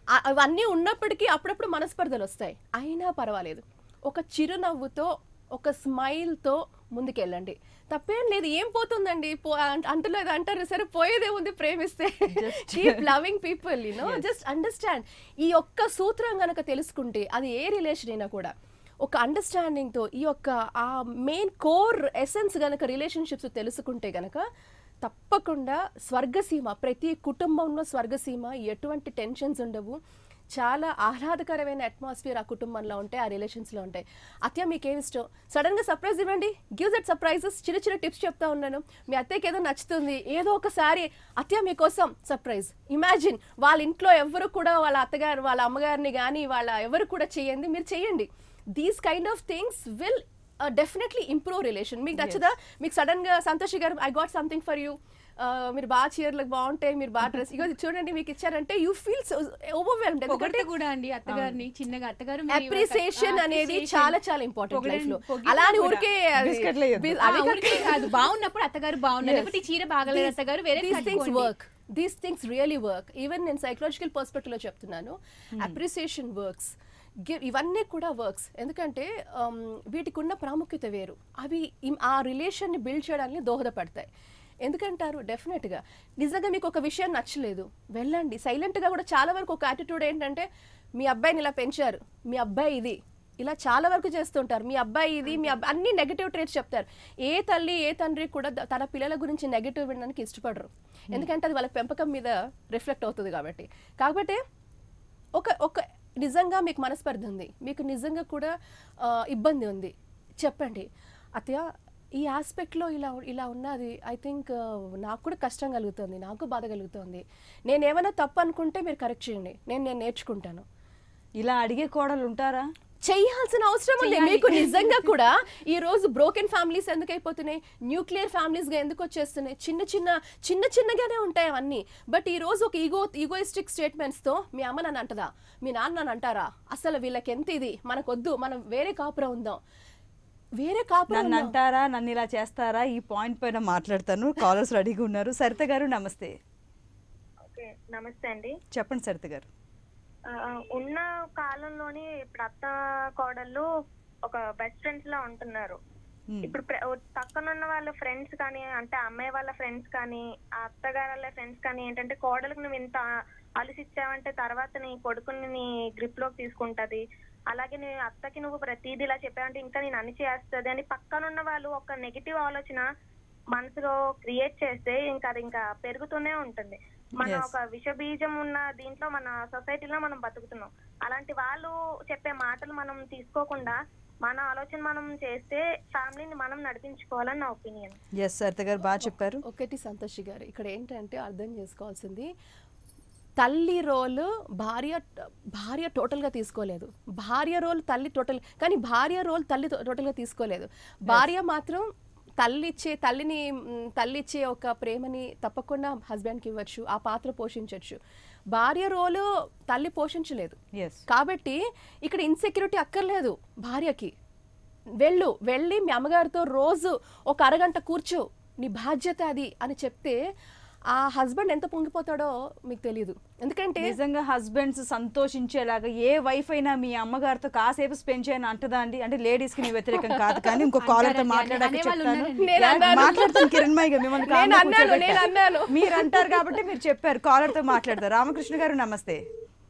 ఆ- అవన్నీ ఉన్నప్పటికీ అప్పుడప్పుడు మనస్పర్ధలు వస్తాయి అయినా పర్వాలేదు ఒక చిరునవ్వుతో ఒక స్మైల్తో ముందుకెళ్ళండి తప్పేం లేదు ఏం పోతుందండి పో అంట- అంటలేదు అంటారు సరే పోయేదే ఉంది ప్రేమిస్తే keep loving people you know just understand ఈ ఒక్క సూత్రం గనక తెలుసుకుంటే అది ఏ రిలేషన్ అయినా కూడా ఒక అండర్స్టాండింగ్తో ఈ యొక్క ఆ మెయిన్ కోర్ ఎసెన్స్ గనక రిలేషన్షిప్స్ తెలుసుకుంటే గనక తప్పకుండా స్వర్గసీమ ప్రతి కుటుంబంలో స్వర్గసీమ ఎటువంటి టెన్షన్స్ ఉండవు చాలా ఆహ్లాదకరమైన అట్మాస్ఫియర్ ఆ కుటుంబంలో ఉంటాయి ఆ రిలేషన్స్లో ఉంటాయి అత్య మీకేం ఇష్టం సడన్గా సర్ప్రైజ్ ఇవ్వండి గివ్ దట్ సర్ప్రైజెస్ చిన్న చిన్న టిప్స్ చెప్తా ఉన్నాను మీ అత్తయ్యకి ఏదో నచ్చుతుంది ఏదో ఒకసారి అత్య మీకోసం సర్ప్రైజ్ ఇమాజిన్ వాళ్ళ ఇంట్లో ఎవరు కూడా వాళ్ళ అత్తగారు వాళ్ళ అమ్మగారిని కానీ వాళ్ళ ఎవరు కూడా చేయండి మీరు చేయండి these kind of things will definitely improve relation మీకు నచ్చదా మీకు సడన్ గా Santosh garu I got something for you మీరు బాగా చీరలకు బాగుంటాయి మీరు బాగా డ్రెస్ ఇగో ఇది చూడండి మీకు ఇచ్చారంటే యూ ఫీల్ ఓవర్వెల్మ్డ్ పొగడితే ఎందుకంటే కూడా అండి అత్తగారిని చిన్నగా అత్తగారు మీరు ఇవాళ అప్రిసియేషన్ ఆ, అనేది appreciation. చాలా చాలా ఇంపార్టెంట్ పొగడండి, లైఫ్ లో పొగిడినా అలా అని కూడా. ఊరికే అది- బిస్కెట్లు వేయొద్దు. బి- ఆ, అవి ఊరికే కాదు బాగున్నప్పుడు అత్తగారు బాగున్నారు Yes. లేకపోతే ఈ చీర బాగలేదు అత్తగారు వేరే దీస్ థింగ్స్ కట్టుకోండి. Work these things really work even నేను సైకలాజికల్ పర్స్పెక్టివ్ లో చెప్తున్నాను అప్రిసియేషన్ వర్క్స్ గివ్ ఇవన్నీ కూడా వర్క్స్ ఎందుకంటే um, వీటికి ఉన్న ప్రాముఖ్యత వేరు అవి ఇం- ఆ రిలేషన్ని బిల్డ్ చేయడానికి దోహదపడతాయి ఎందుకంటారు డెఫినెట్గా నిజంగా మీకు ఒక విషయం నచ్చలేదు వెళ్ళండి సైలెంట్గా కూడా చాలా వరకు ఒక యాటిట్యూడ్ ఏంటంటే మీ అబ్బాయిని ఇలా పెంచారు మీ అబ్బాయి ఇది ఇలా చాలా వరకు చేస్తుంటారు మీ అబ్బాయి ఇది మీ అబ్బాయి అన్ని నెగిటివ్ ట్రేట్స్ చెప్తారు ఏ తల్లి ఏ తండ్రి కూడా ద- తన పిల్లల గురించి నెగిటివ్ వినడానికి ఇష్టపడరు ఎందుకంటే అది వాళ్ళ పెంపకం మీద రిఫ్లెక్ట్ అవుతుంది కాబట్టి కాబట్టి ఒక ఒక నిజంగా మీకు మనస్పర్ధ ఉంది మీకు నిజంగా కూడా ఆ, ఇబ్బంది ఉంది చెప్పండి అత్తయ్య ఈ ఆస్పెక్ట్లో ఇలా ఇలా ఉన్నది ఐ థింక్ నాకు కూడా కష్టం కలుగుతుంది నాకు బాధ కలుగుతుంది నేను ఏమైనా తప్పు అనుకుంటే మీరు కరెక్ట్ చేయండి నేను నేను నేర్చుకుంటాను ఇలా అడిగే కోడలు ఉంటారా చేయాల్సిన అవసరం ఉంది మీకు నిజంగా కూడా ఈ రోజు బ్రోకెన్ ఫ్యామిలీస్ ఎందుకు అయిపోతున్నాయి న్యూక్లియర్ ఫ్యామిలీస్ గా ఎందుకు వచ్చేస్తున్నాయి చిన్న చిన్న చిన్న చిన్నగానే ఉంటాయి అవన్నీ బట్ ఈ రోజు ఒక ఈగో ఈగోయిస్టిక్ స్టేట్మెంట్స్ తో మీ అమ్మ నన్ను అంటదా మీ నాన్న నన్ను అంటారా అసలు వీళ్ళకి ఎంత ఇది మనకొద్దు మనం వేరే కాపురం ఉందాం వేరే కాపురం నన్ను ఉందాం. అంటారా నన్ను ఇలా చేస్తారా ఈ పాయింట్ పైన మాట్లాడతాను కాలర్స్ రెడీగా ఉన్నారు సరిత గారు నమస్తే ఓకే నమస్తే అండి చెప్పండి సరిత గారు ఆ, ఉన్న కాలంలోని ఇప్పుడు అత్త కోడళ్ళు ఒక బెస్ట్ ఫ్రెండ్స్ లా ఉంటున్నారు Hmm. ఇప్పుడు ప్ర- ఓ పక్కన ఉన్న వాళ్ళ ఫ్రెండ్స్ కానీ అంటే అమ్మాయి వాళ్ళ ఫ్రెండ్స్ కానీ ఆ అత్తగారు వాళ్ళ ఫ్రెండ్స్ కానీ ఏంటంటే కోడలకు నువ్వు ఇంత అలసిచ్చావంటే తర్వాత నీ కొడుకుని నీ గ్రిప్ లోకి తీసుకుంటది అలాగే నీ అత్తకి నువ్వు ప్రతిదీ ఇలా చెప్పావంటే ఇంకా నేను అన్ని చేస్తుంది అని పక్కన ఉన్న వాళ్ళు ఒక నెగిటివ్ ఆలోచన మనసులో క్రియేట్ చేస్తే ఇంకా అది ఇంకా పెరుగుతూనే ఉంటుంది మన Yes. ఒక విష బీజం ఉన్న దీంట్లో మన సొసైటీలో మనం బతుకుతున్నాం అలాంటి వాళ్ళు చెప్పే మాటలు మనం తీసుకోకుండా మన ఆలోచన మనం చేస్తే ఫ్యామిలీని మనం నడిపించుకోవాలని నా ఒపీనియన్ ఎస్ సరిత గారు బాగా చెప్పారు ఒకటి సంతోషి గారు ఇక్కడ ఏంటంటే అర్థం చేసుకోవాల్సింది తల్లి రోల్ భార్య భార్య టోటల్గా తీసుకోలేదు భార్య రోల్ తల్లి టోటల్ కానీ భార్య రోల్ తల్లి టో- టోటల్గా తీసుకోలేదు భార్య మాత్రం తల్లిచ్చే తల్లిని మ్, తల్లిచ్చే ఒక ప్రేమని తప్పకుండా హస్బెండ్కి ఇవ్వచ్చు ఆ పాత్ర పోషించవచ్చు భార్య రోలు తల్లి పోషించలేదు ఎస్ కాబట్టి ఇక్కడ ఇన్సెక్యూరిటీ అక్కర్లేదు భార్యకి వెళ్ళు వెళ్ళి మీ అమ్మగారితో రోజు ఒక అరగంట కూర్చో నీ బాధ్యత అది అని చెప్తే ఆ హస్బెండ్ ఎంత పొంగిపోతాడో మీకు తెలియదు ఎందుకంటే నిజంగా హస్బెండ్స్ సంతోషించేలాగా ఏ వైఫ్ అయినా మీ అమ్మగారితో కాసేపు స్పెండ్ చేయని అంటదా అండి అంటే లేడీస్ కి నీ వ్యతిరేకం కాదు కానీ ఇంకో కాలర్ తో అంటారండి, మాట్లాడాక అనేవాళ్ళు చెప్తాను ఉన్నారండి. నేను యా, అన్నాను. మాట్లాడతాను కిరణ్మయ్య గారు మిమ్మల్ని నేను కామ్గా అన్నాను, కూర్చోబెట్టా. నేను అన్నాను. మీరు అంటారు కాబట్టి మీరు చెప్పారు కాలర్ తో మాట్లాడతారు రామకృష్ణ గారు నమస్తే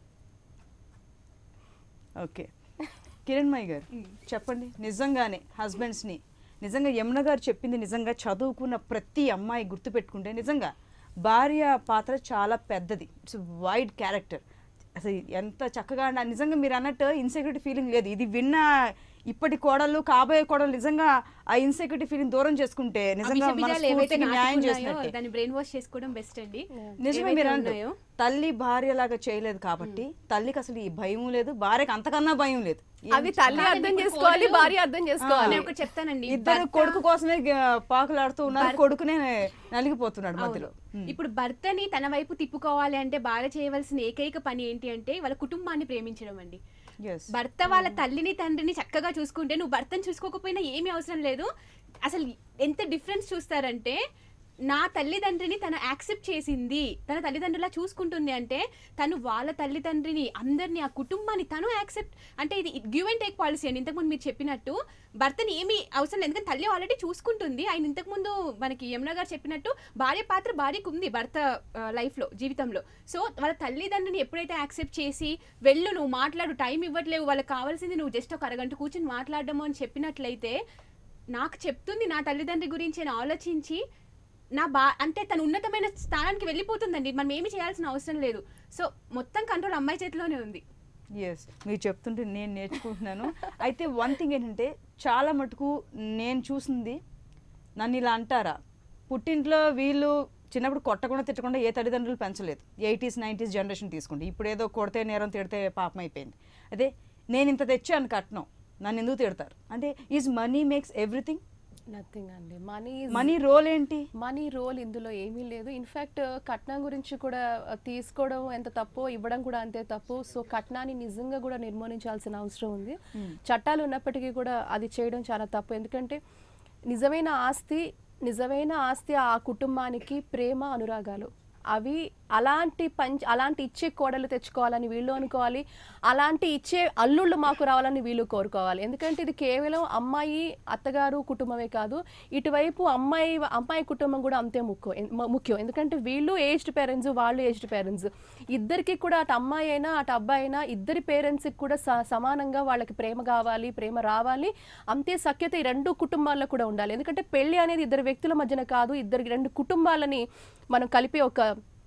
ఓకే కిరణ్మయ్య గారు చెప్పండి నిజంగానే హస్బెండ్స్ ని నిజంగా యమున గారు చెప్పింది నిజంగా చదువుకున్న ప్రతి అమ్మాయి గుర్తుపెట్టుకుంటే నిజంగా భార్య పాత్ర చాలా పెద్దది ఇట్స్ వైడ్ క్యారెక్టర్ అసలు ఎంత చక్కగా అన్న నిజంగా మీరు అన్నట్టు ఇన్సెక్యూరిటీ ఫీలింగ్ లేదు ఇది విన్న ఇప్పటి కోడళ్ళు కాబోయే కోడలు నిజంగా ఆ ఇన్సెక్యూరిటీ ఫీలింగ్ దూరం చేసుకుంటే నిజంగా ఆ విషబీజాలు ఏవైతే మనస్ఫూర్తిగా న్యాయం నాటుకున్నాయో చేసినట్టే దాన్ని బ్రెయిన్ వాష్ చేసుకోవడం బెస్ట్ అండి నిజమే ఏవైతే మీరు అన్నట్టు ఉన్నాయో తల్లి భార్య లాగా చేయలేదు కాబట్టి తల్లికి అసలు ఈ భయం లేదు భార్యకి అంతకన్నా భయం లేదు ఏం అవి తల్లి కాదండి, అర్థం ఇప్పుడు చేసుకోవాలి కోడలు- భార్య అర్థం చేసుకోవాలి నేను ఒకటి చెప్తానండి ఇద్దరు భర్త- కొడుకు కోసమే గ- పాకులాడుతూ ఉన్నారు కొడుకునే నలిగిపోతున్నాడు మధ్యలో అవును. ఇప్పుడు భర్తని తన వైపు తిప్పుకోవాలి అంటే భార్య చేయవలసిన ఏకైక పని ఏంటి అంటే వాళ్ళ కుటుంబాన్ని ప్రేమించడం అండి Yes. భర్త వాళ్ళ తల్లిని తండ్రిని చక్కగా చూసుకుంటే నువ్వు భర్తను చూసుకోకపోయినా ఏమీ అవసరం లేదు అసలు ఎంత డిఫరెన్స్ చూస్తారంటే నా తల్లిదండ్రిని తను యాక్సెప్ట్ చేసింది తన తల్లిదండ్రులా చూసుకుంటుంది అంటే తను వాళ్ళ తల్లిదండ్రిని అందరినీ ఆ కుటుంబాన్ని తను యాక్సెప్ట్ అంటే ఇది గివ్ అండ్ టేక్ పాలసీ అండి ఇంతకుముందు మీరు చెప్పినట్టు భర్తని ఏమీ అవసరం లేదు ఎందుకంటే తల్లి ఆల్రెడీ చూసుకుంటుంది ఆయన ఇంతకుముందు మనకి యమున గారు చెప్పినట్టు భార్య పాత్ర భార్యకు ఉంది భర్త ఆ, లైఫ్లో జీవితంలో సో వాళ్ళ తల్లిదండ్రుని ఎప్పుడైతే యాక్సెప్ట్ చేసి వెళ్ళు నువ్వు మాట్లాడు టైం ఇవ్వట్లేవు వాళ్ళకి కావాల్సింది నువ్వు జస్ట్ ఒక అరగంట కూర్చొని మాట్లాడము అని చెప్పినట్లయితే నాకు చెప్తుంది నా తల్లిదండ్రి గురించి అని ఆలోచించి నా బా అంటే తను ఉన్నతమైన స్థానానికి వెళ్ళిపోతుందండి మనం ఏమి చేయాల్సిన అవసరం లేదు సో మొత్తం కంట్రోల్ అమ్మాయి చేతిలోనే ఉంది ఎస్ మీరు చెప్తుంటే నేను నేర్చుకుంటున్నాను అయితే వన్ థింగ్ ఏంటంటే చాలా మటుకు నేను చూసింది నన్ను ఇలా అంటారా పుట్టింట్లో వీళ్ళు చిన్నప్పుడు కొట్టకుండా తిట్టకుండా ఏ తల్లిదండ్రులు పెంచలేదు ఎయిటీస్ నైంటీస్ జనరేషన్ తీసుకుంటే ఇప్పుడు ఏదో కొడితే నేరం తిడితే పాపం అయిపోయింది అదే నేను ఇంత తెచ్చాను కట్నం నన్ను ఎందుకు తిడతారు అంటే is money makes everything nothing అండి మనీ మనీ రోల్ ఏంటి మనీ రోల్ ఇందులో ఏమీ లేదు ఇన్ఫ్యాక్ట్ కట్నం గురించి కూడా ఆ, తీసుకోవడం ఎంత తప్పో ఇవ్వడం కూడా అంతే తప్పు సో కట్నాన్ని నిజంగా కూడా నిర్మూలించాల్సిన అవసరం ఉంది చట్టాలు ఉన్నప్పటికీ కూడా అది చేయడం చాలా తప్పు ఎందుకంటే నిజమైన ఆస్తి నిజమైన ఆస్తి ఆ కుటుంబానికి ప్రేమ అనురాగాలు అవి అలాంటి పంచ్ అలాంటి ఇచ్చే కోడలు తెచ్చుకోవాలని వీళ్ళు అనుకోవాలి అలాంటి ఇచ్చే అల్లుళ్ళు మాకు రావాలని వీళ్ళు కోరుకోవాలి ఎందుకంటే ఇది కేవలం అమ్మాయి అత్తగారు కుటుంబమే కాదు ఇటువైపు అమ్మాయి అమ్మాయి కుటుంబం కూడా అంతే ముఖ్యం ముఖ్యం ఎందుకంటే వీళ్ళు ఏజ్డ్ పేరెంట్స్ వాళ్ళు ఏజ్డ్ పేరెంట్స్ ఇద్దరికి కూడా అటు అమ్మాయి అయినా అటు అబ్బాయి అయినా ఇద్దరి పేరెంట్స్కి కూడా స- సమానంగా వాళ్ళకి ప్రేమ కావాలి ప్రేమ రావాలి అంతే సఖ్యత ఈ రెండు కుటుంబాల్లో కూడా ఉండాలి ఎందుకంటే పెళ్లి అనేది ఇద్దరు వ్యక్తుల మధ్యన కాదు ఇద్దరు రెండు కుటుంబాలని మనం కలిపి ఒక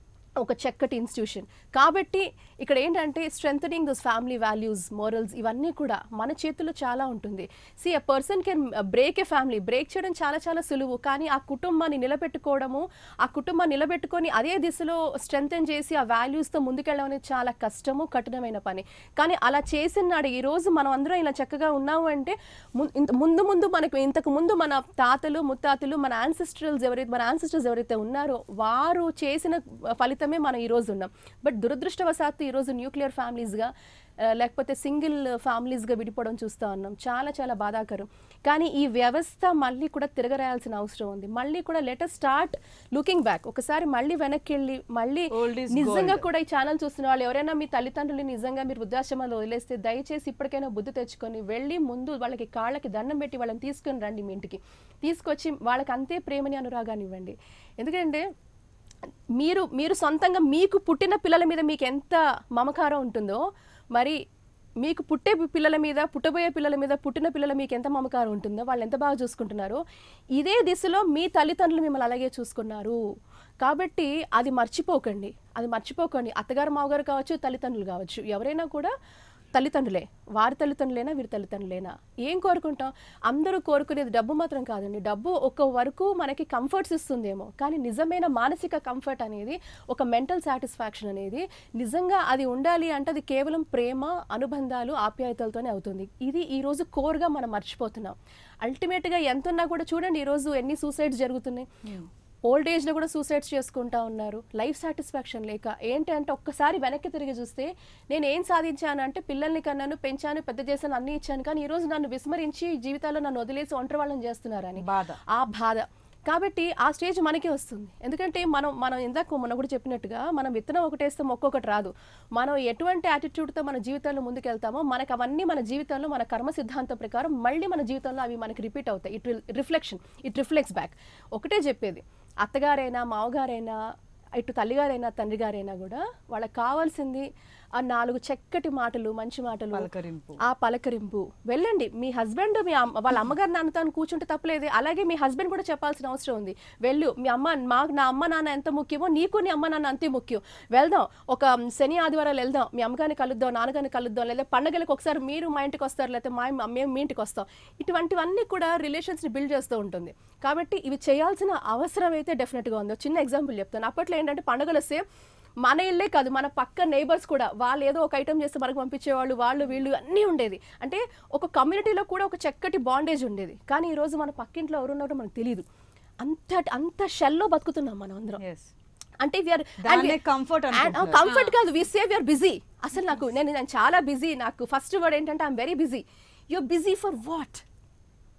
ఒక చక్కటి ఇన్స్టిట్యూషన్ కాబట్టి ఇక్కడ ఏంటంటే strengthening those family values morals ఇవన్నీ కూడా మన చేతుల్లో చాలా ఉంటుంది see a person can break a family break చేయడం చాలా చాలా సులువు కానీ ఆ కుటుంబాన్ని నిలబెట్టుకోవడము ఆ కుటుంబాన్ని నిలబెట్టుకొని అదే దిశలో స్ట్రెంథన్ చేసి ఆ వాల్యూస్తో ముందుకెళ్ళడం అనేది చాలా కష్టము కఠినమైన పని కానీ అలా చేసిన నాడు ఈ రోజు మనం అందరం ఇలా చక్కగా ఉన్నాము అంటే ము- ఇంత- ముందు ముందు మనకు ఇంతకు ముందు మన తాతలు ముత్తాతలు మన యాన్సిస్ట్రల్స్ ఎవరైతే మన యాన్సిస్టర్స్ ఎవరైతే ఉన్నారో వారు చేసిన ఫలితమే మనం ఈ రోజు ఉన్నాం బట్ దురదృష్టవశాత్తు ఈరోజు న్యూక్లియర్ ఫ్యామిలీస్గా ఆ, లేకపోతే సింగిల్ ఫ్యామిలీస్గా విడిపోవడం చూస్తూ ఉన్నాం చాలా చాలా బాధాకరం కానీ ఈ వ్యవస్థ మళ్ళీ కూడా తిరగరాయాల్సిన అవసరం ఉంది మళ్ళీ కూడా లెటర్ స్టార్ట్ లుకింగ్ బ్యాక్ ఒకసారి మళ్ళీ వెనక్కి వెళ్ళి మళ్ళీ Old is నిజంగా gold. కూడా ఈ ఛానల్ చూస్తున్న వాళ్ళు ఎవరైనా మీ తల్లిదండ్రులు నిజంగా మీరు వృద్ధాశ్రమాలు వదిలేస్తే దయచేసి ఇప్పటికైనా బుద్ధి తెచ్చుకొని వెళ్ళి ముందు వాళ్ళకి కాళ్ళకి దండం పెట్టి వాళ్ళని తీసుకొని రండి మీ ఇంటికి తీసుకొచ్చి వాళ్ళకి అంతే ప్రేమని అనురాగాన్ని ఇవ్వండి ఎందుకంటే మీరు మీరు సొంతంగా మీకు పుట్టిన పిల్లల మీద మీకు ఎంత మమకారం ఉంటుందో మరి మీకు పుట్టే పిల్లల మీద పుట్టబోయే పిల్లల మీద పుట్టిన పిల్లల మీకు ఎంత మమకారం ఉంటుందో వాళ్ళు ఎంత బాగా చూసుకుంటున్నారో ఇదే దిశలో మీ తల్లిదండ్రులు మిమ్మల్ని అలాగే చూసుకున్నారు కాబట్టి అది మర్చిపోకండి అది మర్చిపోకండి అత్తగారు మావగారు కావచ్చు తల్లిదండ్రులు కావచ్చు ఎవరైనా కూడా తల్లిదండ్రులే వారి తల్లిదండ్రులేనా వీరి తల్లిదండ్రులేనా ఏం కోరుకుంటాం అందరూ కోరుకునేది డబ్బు మాత్రం కాదండి డబ్బు ఒక వరకు మనకి కంఫర్ట్స్ ఇస్తుందేమో కానీ నిజమైన మానసిక కంఫర్ట్ అనేది ఒక మెంటల్ సాటిస్ఫాక్షన్ అనేది నిజంగా అది ఉండాలి అంటే అది కేవలం ప్రేమ అనుబంధాలు ఆప్యాయతలతోనే అవుతుంది ఇది ఈ రోజు కోర్గా మనం మర్చిపోతున్నాం అల్టిమేట్గా ఎంత ఉన్నా కూడా చూడండి ఈరోజు ఎన్ని సూసైడ్స్ జరుగుతున్నాయి ఓల్డ్ ఏజ్లో కూడా సూసైడ్స్ చేసుకుంటా ఉన్నారు లైఫ్ సాటిస్ఫాక్షన్ లేక ఏంటి అంటే ఒక్కసారి వెనక్కి తిరిగి చూస్తే నేను ఏం సాధించాను అంటే పిల్లల్ని కన్నాను పెంచాను పెద్ద చేశాను అన్ని ఇచ్చాను కానీ ఈరోజు నన్ను విస్మరించి జీవితాల్లో నన్ను వదిలేసి ఒంటరి వాళ్ళని చేస్తున్నారని బాధ ఆ బాధ కాబట్టి ఆ స్టేజ్ మనకే వస్తుంది ఎందుకంటే మనం మనం ఇందాక మొన్న కూడా చెప్పినట్టుగా మనం విత్తనం ఒకటేస్తే మొక్కొకటి రాదు మనం ఎటువంటి యాటిట్యూడ్తో మన జీవితంలో ముందుకెళ్తామో మనకు అవన్నీ మన జీవితంలో మన కర్మ సిద్ధాంతం ప్రకారం మళ్ళీ మన జీవితంలో అవి మనకి రిపీట్ అవుతాయి it reflection it reflects back ఒకటే చెప్పేది అత్తగారైనా మావగారైనా ఇటు తల్లిగారైనా తండ్రి గారైనా కూడా వాళ్ళకి కావాల్సింది ఆ నాలుగు చక్కటి మాటలు మంచి మాటలు పలకరింపు. ఆ పలకరింపు వెళ్ళండి మీ హస్బెండ్ మీ అమ్మ వాళ్ళ అమ్మగారు నాన్నతో కూర్చుంటే తప్పలేదు అలాగే మీ హస్బెండ్ కూడా చెప్పాల్సిన అవసరం ఉంది వెళ్ళు మీ అమ్మ మా నా అమ్మ నాన్న ఎంత ముఖ్యమో నీకు నీ అమ్మ నాన్న అంతే ముఖ్యం వెళ్దాం ఒక శని ఆదివారాలు వెళ్దాం మీ అమ్మగారిని కలుద్దాం నాన్నగారిని కలుద్దాం లేదా పండగలకు ఒకసారి మీరు మా ఇంటికి వస్తారు లేకపోతే మా అమ్మ- మేము మీ ఇంటికి వస్తాం ఇటువంటివన్నీ కూడా రిలేషన్స్ని బిల్డ్ చేస్తూ ఉంటుంది కాబట్టి ఇవి చేయాల్సిన అవసరం అయితే డెఫినెట్గా ఉంది ఒక చిన్న ఎగ్జాంపుల్ చెప్తాను అప్పట్లో ఏంటంటే పండుగలు వస్తే మన ఇల్లే కాదు మన పక్క నైబర్స్ కూడా వాళ్ళు ఏదో ఒక ఐటమ్ చేస్తే మనకు పంపించేవాళ్ళు వాళ్ళు వీళ్ళు అన్నీ ఉండేది అంటే ఒక కమ్యూనిటీలో కూడా ఒక చక్కటి బాండేజ్ ఉండేది కానీ ఈరోజు మన పక్కింట్లో ఎవరున్నారో మనకు తెలియదు అంత అంత షెల్లో బతుకుతున్నాం మనం అందరం ఎస్ అంటే వీఆర్ దాన్నే comfort అనుకుంటున్నారు. కంఫర్ట్ కాదు వి సేవ్ యూఆర్ బిజీ అసలు నాకు నేను నేను చాలా బిజీ నాకు ఫస్ట్ వర్డ్ ఏంటంటే I'm very busy you're busy for what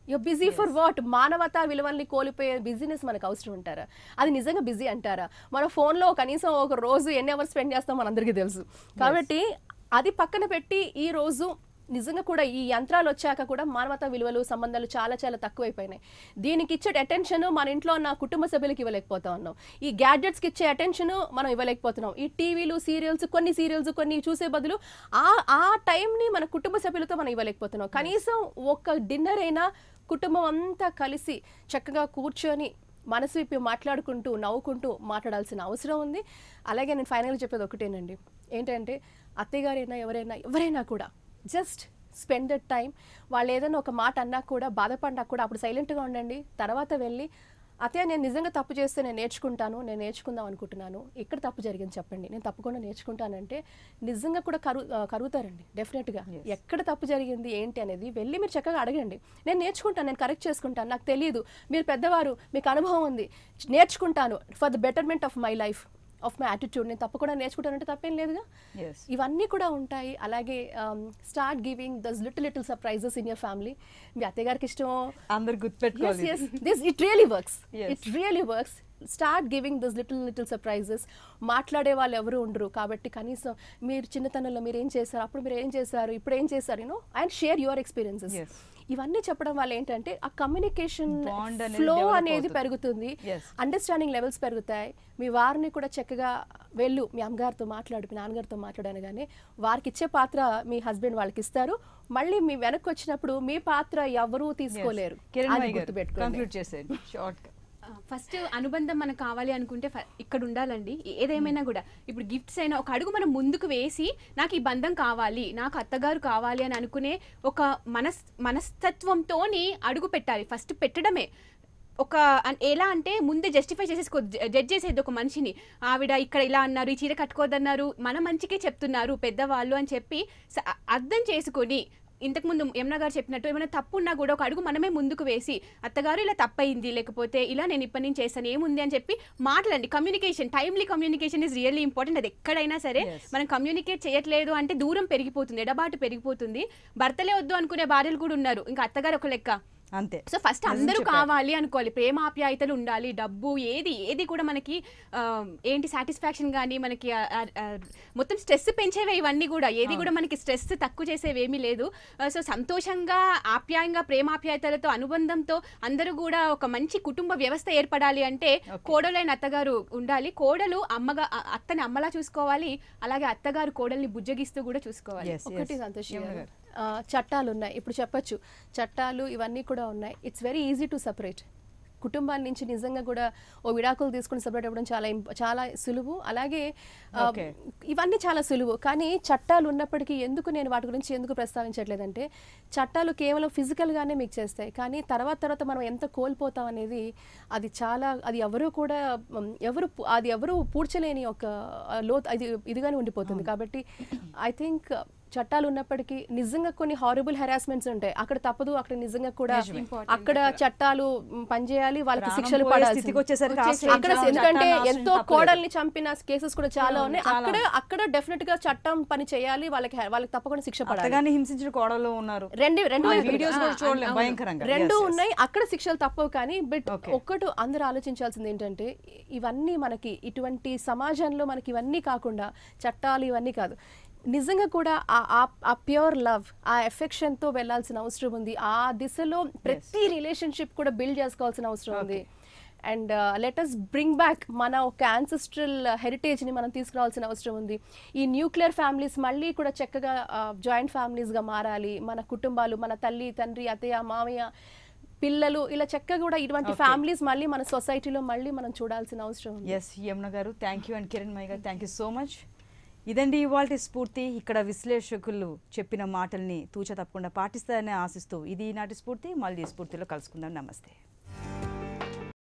you busy for what మానవతా విలువల్ని కోల్పోయే బిజినెస్ మనకు అవసరం ఉంటారా అది నిజంగా బిజీ అంటారా మన ఫోన్లో కనీసం ఒక రోజు ఎన్ని అవర్స్ స్పెండ్ చేస్తాం మనందరికీ తెలుసు కాబట్టి అది పక్కన పెట్టి ఈ రోజు నిజంగా కూడా ఈ యంత్రాలు వచ్చాక కూడా మానవతా విలువలు సంబంధాలు చాలా చాలా తక్కువైపోయినాయి దీనికి ఇచ్చే అటెన్షన్ మన ఇంట్లో ఉన్న కుటుంబ సభ్యులకి ఇవ్వలేకపోతా ఉన్నాం ఈ గ్యాడ్జెట్స్కి ఇచ్చే అటెన్షన్ మనం ఇవ్వలేకపోతున్నాం ఈ టీవీలు సీరియల్స్ కొన్ని సీరియల్స్ కొన్ని చూసే బదులు ఆ ఆ టైంని మన కుటుంబ సభ్యులతో మనం ఇవ్వలేకపోతున్నాం కనీసం ఒక డిన్నర్ అయినా కుటుంబం అంతా కలిసి చక్కగా కూర్చొని మనసు విప్పి మాట్లాడుకుంటూ నవ్వుకుంటూ మాట్లాడాల్సిన అవసరం ఉంది అలాగే నేను ఫైనల్గా చెప్పేది ఒకటేనండి ఏంటంటే అత్తయ్య గారైనా ఎవరైనా ఎవరైనా కూడా జస్ట్ స్పెండ్ ద టైం వాళ్ళు ఏదైనా ఒక మాట అన్నా కూడా బాధపడినా కూడా అప్పుడు సైలెంట్గా ఉండండి తర్వాత వెళ్ళి అత్తయ్య నేను నిజంగా తప్పు చేస్తే నేను నేర్చుకుంటాను నేను నేర్చుకుందాం అనుకుంటున్నాను ఇక్కడ తప్పు జరిగింది చెప్పండి నేను తప్పకుండా నేర్చుకుంటానంటే నిజంగా కూడా కరు ఆ, కరుగుతారండి డెఫినెట్గా ఎక్కడ తప్పు జరిగింది ఏంటి అనేది వెళ్ళి మీరు చక్కగా అడగండి నేను నేర్చుకుంటాను నేను కరెక్ట్ చేసుకుంటాను నాకు తెలియదు మీరు పెద్దవారు మీకు అనుభవం ఉంది నేర్చుకుంటాను for the betterment of my life of my attitude నేను తప్పకుండా నేర్చుకుంటానంటే తప్పేం లేదుగా ఎస్ ఇవన్నీ కూడా ఉంటాయి అలాగే start giving this little little surprises in your family మీ అత్తయ్య గారికి ఇష్టం అందరు గుర్తుపెట్టుకోవాలి yes this it really works Yes. it really works start giving this little little surprises మాట్లాడే వాళ్ళు ఎవరు ఉండరు కాబట్టి కనీసం మీరు చిన్నతనంలో మీరు ఏం చేశారు అప్పుడు మీరు ఏం చేశారు ఇప్పుడు ఏం చేశారు you know and share your experiences Yes. ఇవన్నీ చెప్పడం వల్ల ఏంటంటే ఆ కమ్యూనికేషన్ Bond అనేది ఫ్లో develop అనేది అవుతుంది. పెరుగుతుంది Yes. అండర్స్టాండింగ్ లెవెల్స్ పెరుగుతాయి మీ వారిని కూడా చక్కగా వెళ్ళు మీ అమ్మగారితో మాట్లాడు మీ నాన్నగారితో మాట్లాడనగానే వారికి ఇచ్చే పాత్ర మీ హస్బెండ్ వాళ్ళకి ఇస్తారు మళ్ళీ మీ వెనక్కి వచ్చినప్పుడు మీ పాత్ర ఎవరూ తీసుకోలేరు కిరణ్ అది మై గారు గుర్తుపెట్టుకోండి కంక్లూడ్ చేసేయండి షార్ట్ ఫస్ట్ అనుబంధం మనకు కావాలి అనుకుంటే ఫ- ఇక్కడ ఉండాలండి ఏదేమైనా కూడా ఇప్పుడు గిఫ్ట్స్ అయినా ఒక అడుగు మనం ముందుకు వేసి నాకు ఈ బంధం కావాలి నాకు అత్తగారు కావాలి అని అనుకునే ఒక మనస్ మనస్తత్వంతోని అడుగు పెట్టాలి ఫస్ట్ పెట్టడమే ఒక అన్- ఎలా అంటే ముందే జస్టిఫై చేసేసుకో జడ్జ్ చేసేది ఒక మనిషిని ఆవిడ ఇక్కడ ఇలా అన్నారు ఈ చీర కట్టుకోదన్నారు మన మంచికే చెప్తున్నారు పెద్దవాళ్ళు అని చెప్పి స- అర్థం చేసుకొని ఇంతకుముందు యమున గారు చెప్పినట్టు ఏమైనా తప్పు ఉన్నా కూడా ఒక అడుగు మనమే ముందుకు వేసి అత్తగారు ఇలా తప్పయింది లేకపోతే ఇలా నేను ఇప్పటి నుంచి చేస్తాను ఏముంది అని చెప్పి మాట్లాడండి communication timely communication is really important అది ఎక్కడైనా సరే Yes. మనం కమ్యూనికేట్ చేయట్లేదు అంటే దూరం పెరిగిపోతుంది ఎడబాటు పెరిగిపోతుంది భర్తలే వద్దు అనుకునే భార్యలు కూడా ఉన్నారు ఇంకా అత్తగారు ఒక లెక్క అంతే సో ఫస్ట్ నిజం అందరూ చెప్పారు. కావాలి అనుకోవాలి ప్రేమ ఆప్యాయతలు ఉండాలి డబ్బు ఏది ఏది కూడా మనకి ఆ, ఏంటి సాటిస్ఫాక్షన్ కానీ మనకి ఆ, ఆ, ఆ, మొత్తం స్ట్రెస్ పెంచేవే ఇవన్నీ కూడా ఏది కూడా మనకి స్ట్రెస్ తక్కువ చేసేవి ఏమీ లేదు ఆ, సో సంతోషంగా ఆప్యాయంగా ప్రేమాప్యాయతలతో అనుబంధంతో అందరూ కూడా ఒక మంచి కుటుంబ వ్యవస్థ ఏర్పడాలి అంటే కోడలైన అత్తగారు ఉండాలి కోడలు అమ్మగా ఆ, అత్తని అమ్మలా చూసుకోవాలి అలాగే అత్తగారు కోడల్ని బుజ్జగిస్తూ కూడా చూసుకోవాలి Yes, ఒకటి yes. సంతోష్ యమున గారు. గారు. ఆ, చట్టాలు ఉన్నాయి ఇప్పుడు చెప్పొచ్చు చట్టాలు ఇవన్నీ కూడా ఉన్నాయి it's very easy to separate కుటుంబాల నుంచి నిజంగా కూడా ఓ విడాకులు తీసుకుని సపరేట్ అవ్వడం చాలా ఇంప- చాలా సులువు అలాగే ఆ, Okay. ఇవన్నీ చాలా సులువు కానీ చట్టాలు ఉన్నప్పటికీ ఎందుకు నేను వాటి గురించి ఎందుకు ప్రస్తావించట్లేదంటే చట్టాలు కేవలం ఫిజికల్గానే మీకు చేస్తాయి కానీ తర్వాత తర్వాత మనం ఎంత కోల్పోతాం అనేది అది చాలా అది ఎవరు కూడా మ్, ఎవరు పు- అది ఎవరు పూడ్చలేని ఒక ఆ, లోతు అది ఇదిగానే ఉండిపోతుంది కాబట్టి ఐ థింక్ చట్టాలు ఉన్నప్పటికీ నిజంగా కొన్ని హారబుల్ హెరాస్మెంట్స్ ఉంటాయి అక్కడ తప్పదు అక్కడ నిజంగా కూడా నిజమే. అక్కడ చట్టాలు మ్, పనిచేయాలి వాళ్ళకి ప్రాణం శిక్షలు పోయే పడాల్సింది. స్థితికి వచ్చేసరికి వచ్చేసి- అక్కడ ఆశ్రయించడం, ఎందుకంటే చట్టాన్ని ఎంతో ఆశ్రయించడం కోడల్ని చంపిన కేసెస్ కూడా చాలా ఉన్నాయి చాలా అక్కడ అక్కడ డెఫినెట్ గా చట్టం పని చేయాలి వాళ్ళకి వాళ్ళకి తప్పకుండా శిక్ష పడాలి అత్తగానే హింసించిన కోడలు ఉన్నారు రెండు రెండు ఆ వైపులు. వీడియోస్ కూడా ఆ, చూడలేం అవును. భయంకరంగా రెండు Yes, yes. ఉన్నాయి అక్కడ శిక్షలు తప్పవు కానీ బట్ Okay. ఒక్కటి అందరూ ఆలోచించాల్సింది ఏంటంటే ఇవన్నీ మనకి ఇటువంటి సమాజంలో మనకి ఇవన్నీ కాకుండా చట్టాలు ఇవన్నీ కాదు నిజంగా కూడా ఆ- ఆ- ఆ ప్యూర్ లవ్ ఆ ఎఫెక్షన్ తో వెళ్ళాల్సిన అవసరం ఉంది ఆ దిశలో ప్రతి రిలేషన్షిప్ కూడా బిల్డ్ చేసుకోవాల్సిన అవసరం ఉంది అండ్ లెటస్ బ్రింగ్ బ్యాక్ మన ఒక యాన్సిస్ట్రల్ హెరిటేజ్ని మనం తీసుకురావాల్సిన అవసరం ఉంది ఈ న్యూక్లియర్ ఫ్యామిలీస్ మళ్ళీ కూడా చక్కగా జాయింట్ ఫ్యామిలీస్గా మారాలి మన కుటుంబాలు మన తల్లి తండ్రి అత్తయ్య మామయ్య పిల్లలు ఇలా చక్కగా కూడా ఇటువంటి Okay. ఫ్యామిలీస్ మళ్ళీ మన సొసైటీలో మళ్ళీ మనం చూడాల్సిన అవసరం ఉంది yes Yamuna garu thank you and Kiranmai garu thank you so much ఇదండి ఇవాళ స్ఫూర్తి ఇక్కడ విశ్లేషకులు చెప్పిన మాటల్ని తూచ తప్పకుండా పాటిస్తారని ఆశిస్తూ ఇది ఈనాటి స్ఫూర్తి మళ్ళీ స్ఫూర్తిలో కలుసుకుందాం నమస్తే